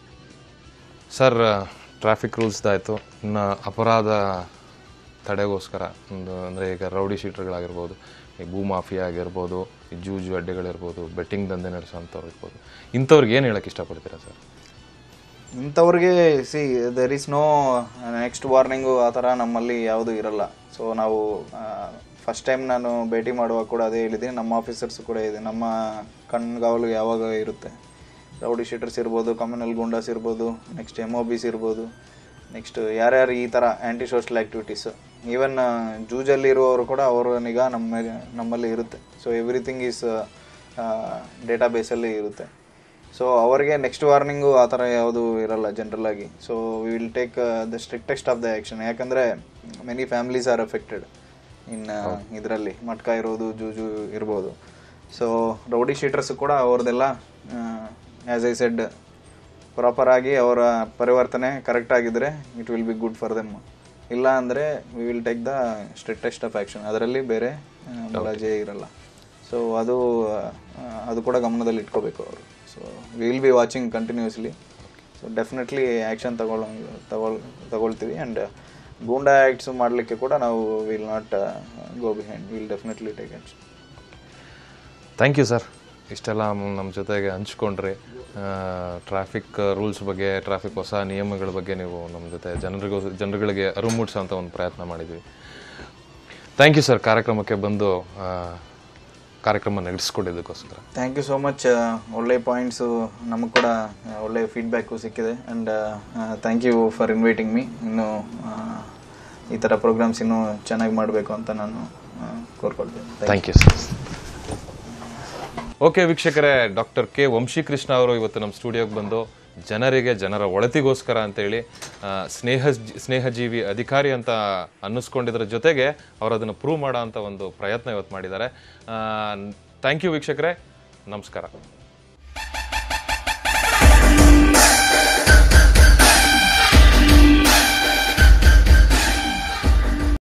ಸರ್ ಟ್ರಾಫಿಕ್ ರೂಲ್ಸ್ದಾಯಿತು ಇನ್ನು ಅಪರಾಧ ತಡೆಗೋಸ್ಕರ ಒಂದು ಅಂದರೆ ಈಗ ರೌಡಿ ಶೀಟರ್ಗಳಾಗಿರ್ಬೋದು ಈ ಭೂ ಮಾಫಿಯಾ ಆಗಿರ್ಬೋದು ಈ ಜೂಜು ಅಡ್ಡೆಗಳಿರ್ಬೋದು ಬೆಟ್ಟಿಂಗ್ ದಂಧೆ ನಡೆಸೋಂಥವ್ರು ಇರ್ಬೋದು ಇಂಥವ್ರಿಗೆ ಏನು ಹೇಳಕ್ಕೆ ಇಷ್ಟಪಡ್ತೀರಾ ಸರ್ ಇಂಥವ್ರಿಗೆ see there is no next warning ಆ ಥರ ನಮ್ಮಲ್ಲಿ ಯಾವುದೂ ಇರಲ್ಲ ಸೊ ನಾವು ಫಸ್ಟ್ ಟೈಮ್ ನಾನು ಭೇಟಿ ಮಾಡುವಾಗ ಕೂಡ ಅದೇ ಹೇಳಿದ್ದೀನಿ ನಮ್ಮ ಆಫೀಸರ್ಸ್ ಕೂಡ ಇದೆ ನಮ್ಮ ಕಣ್ಗಾವಲು ಯಾವಾಗ ಇರುತ್ತೆ ರೌಡಿ ಶೀಟರ್ಸ್ ಇರ್ಬೋದು ಕಮ್ಯುನಲ್ ಗುಂಡಾಸ್ ಇರ್ಬೋದು ನೆಕ್ಸ್ಟ್ ಎಮ್ ಒ ಬಿಸ್ ಇರ್ಬೋದು ನೆಕ್ಸ್ಟ್ ಯಾರ್ಯಾರು ಈ ಥರ ಆ್ಯಂಟಿ ಸೋಷಲ್ ಆ್ಯಕ್ಟಿವಿಟೀಸ್ ಈವನ್ ಜೂಜಲ್ಲಿ ಇರುವವರು ಕೂಡ ಅವರ ನಿಗಾ ನಮ್ಮ ನಮ್ಮಲ್ಲಿ ಇರುತ್ತೆ ಸೊ ಎವ್ರಿಥಿಂಗ್ ಈಸ್ ಡೇಟಾ ಬೇಸಲ್ಲಿ ಇರುತ್ತೆ ಸೊ ಅವರಿಗೆ ನೆಕ್ಸ್ಟ್ ವಾರ್ನಿಂಗು ಆ ಥರ ಯಾವುದು ಇರಲ್ಲ ಜನರಲ್ ಆಗಿ so we will take the strictest of the action ಯಾಕಂದರೆ many families are affected in ಇದರಲ್ಲಿ ಮಟ್ಕ ಇರೋದು ಜೂಜು ಇರ್ಬೋದು ಸೊ ರೌಡಿ ಶೀಟರ್ಸ್ ಕೂಡ ಅವ್ರದ್ದೆಲ್ಲ ಆ್ಯಸ್ ಐ ಸೆಡ್ ಪ್ರಾಪರಾಗಿ ಅವರ ಪರಿವರ್ತನೆ ಕರೆಕ್ಟ್ ಆಗಿದ್ದರೆ it will be good for them ಇಲ್ಲ ಅಂದರೆ we will take the strictest of action ಅದರಲ್ಲಿ ಬೇರೆ ಆ, ಮುಲಾಜೆ ಇರಲ್ಲ ಸೊ ಅದು ಆ, ಅದು ಕೂಡ ಗಮನದಲ್ಲಿ ಇಟ್ಕೋಬೇಕು ಅವರು so will be watching continuously so definitely action ತಗೊಳ್ಳೋ ತಗೊಳ್ ತಗೊಳ್ತೀವಿ ಆ್ಯಂಡ್ ಗೂಂಡಾ ಆ್ಯಕ್ಟ್ಸ್ ಮಾಡಲಿಕ್ಕೆ ಕೂಡ ನಾವು will not go behind will definitely take action thank you sir ಇಷ್ಟೆಲ್ಲ ನಮ್ಮ ಜೊತೆಗೆ ಹಂಚ್ಕೊಂಡ್ರಿ ಟ್ರಾಫಿಕ್ ರೂಲ್ಸ್ ಬಗ್ಗೆ ಟ್ರಾಫಿಕ್ ಹೊಸ ನಿಯಮಗಳ ಬಗ್ಗೆ ನೀವು ನಮ್ಮ ಜೊತೆ ಜನರಿಗೂ ಜನರುಗಳಿಗೆ ಅರಿವು ಮೂಡಿಸೋಂಥ ಒಂದು ಪ್ರಯತ್ನ ಮಾಡಿದ್ವಿ ಥ್ಯಾಂಕ್ ಯು ಸರ್ ಕಾರ್ಯಕ್ರಮಕ್ಕೆ ಬಂದು ಆ, ಕಾರ್ಯಕ್ರಮ ನಡೆಸ್ಕೊಟ್ಟಿದ್ದಕ್ಕೋಸ್ಕರ ಥ್ಯಾಂಕ್ ಯು ಸೋ ಮಚ್ ಒಳ್ಳೆ ಪಾಯಿಂಟ್ಸು ನಮಗೆ ಕೂಡ ಆ, ಒಳ್ಳೆ ಫೀಡ್ಬ್ಯಾಕು ಸಿಕ್ಕಿದೆ and thank you for inviting me ಇನ್ನು ಆ, ಈ ಥರ ಪ್ರೋಗ್ರಾಮ್ಸ್ ಇನ್ನೂ ಚೆನ್ನಾಗಿ ಮಾಡಬೇಕು ಅಂತ ನಾನು ಆ, ಕೋರ್ಕೊಳ್ತೇನೆ ಥ್ಯಾಂಕ್ ಯು ಸರ್ ಓಕೆ ವೀಕ್ಷಕರೇ ಡಾಕ್ಟರ್ ಕೆ ವಂಶೀಕೃಷ್ಣ ಅವರು ಇವತ್ತು ನಮ್ಮ ಸ್ಟುಡಿಯೋಗೆ ಬಂದು ಜನರಿಗೆ ಜನರ ಒಳತಿಗೋಸ್ಕರ ಅಂತೇಳಿ ಆ, ಸ್ನೇಹ ಸ್ನೇಹಜೀವಿ ಅಧಿಕಾರಿ ಅಂತ ಅನ್ನಿಸ್ಕೊಂಡಿದ್ರ ಜೊತೆಗೆ ಅವರು ಅದನ್ನು ಪ್ರೂವ್ ಮಾಡೋ ಅಂಥ ಒಂದು ಪ್ರಯತ್ನ ಇವತ್ತು ಮಾಡಿದ್ದಾರೆ ಥ್ಯಾಂಕ್ ಯು ವೀಕ್ಷಕರೇ ನಮಸ್ಕಾರ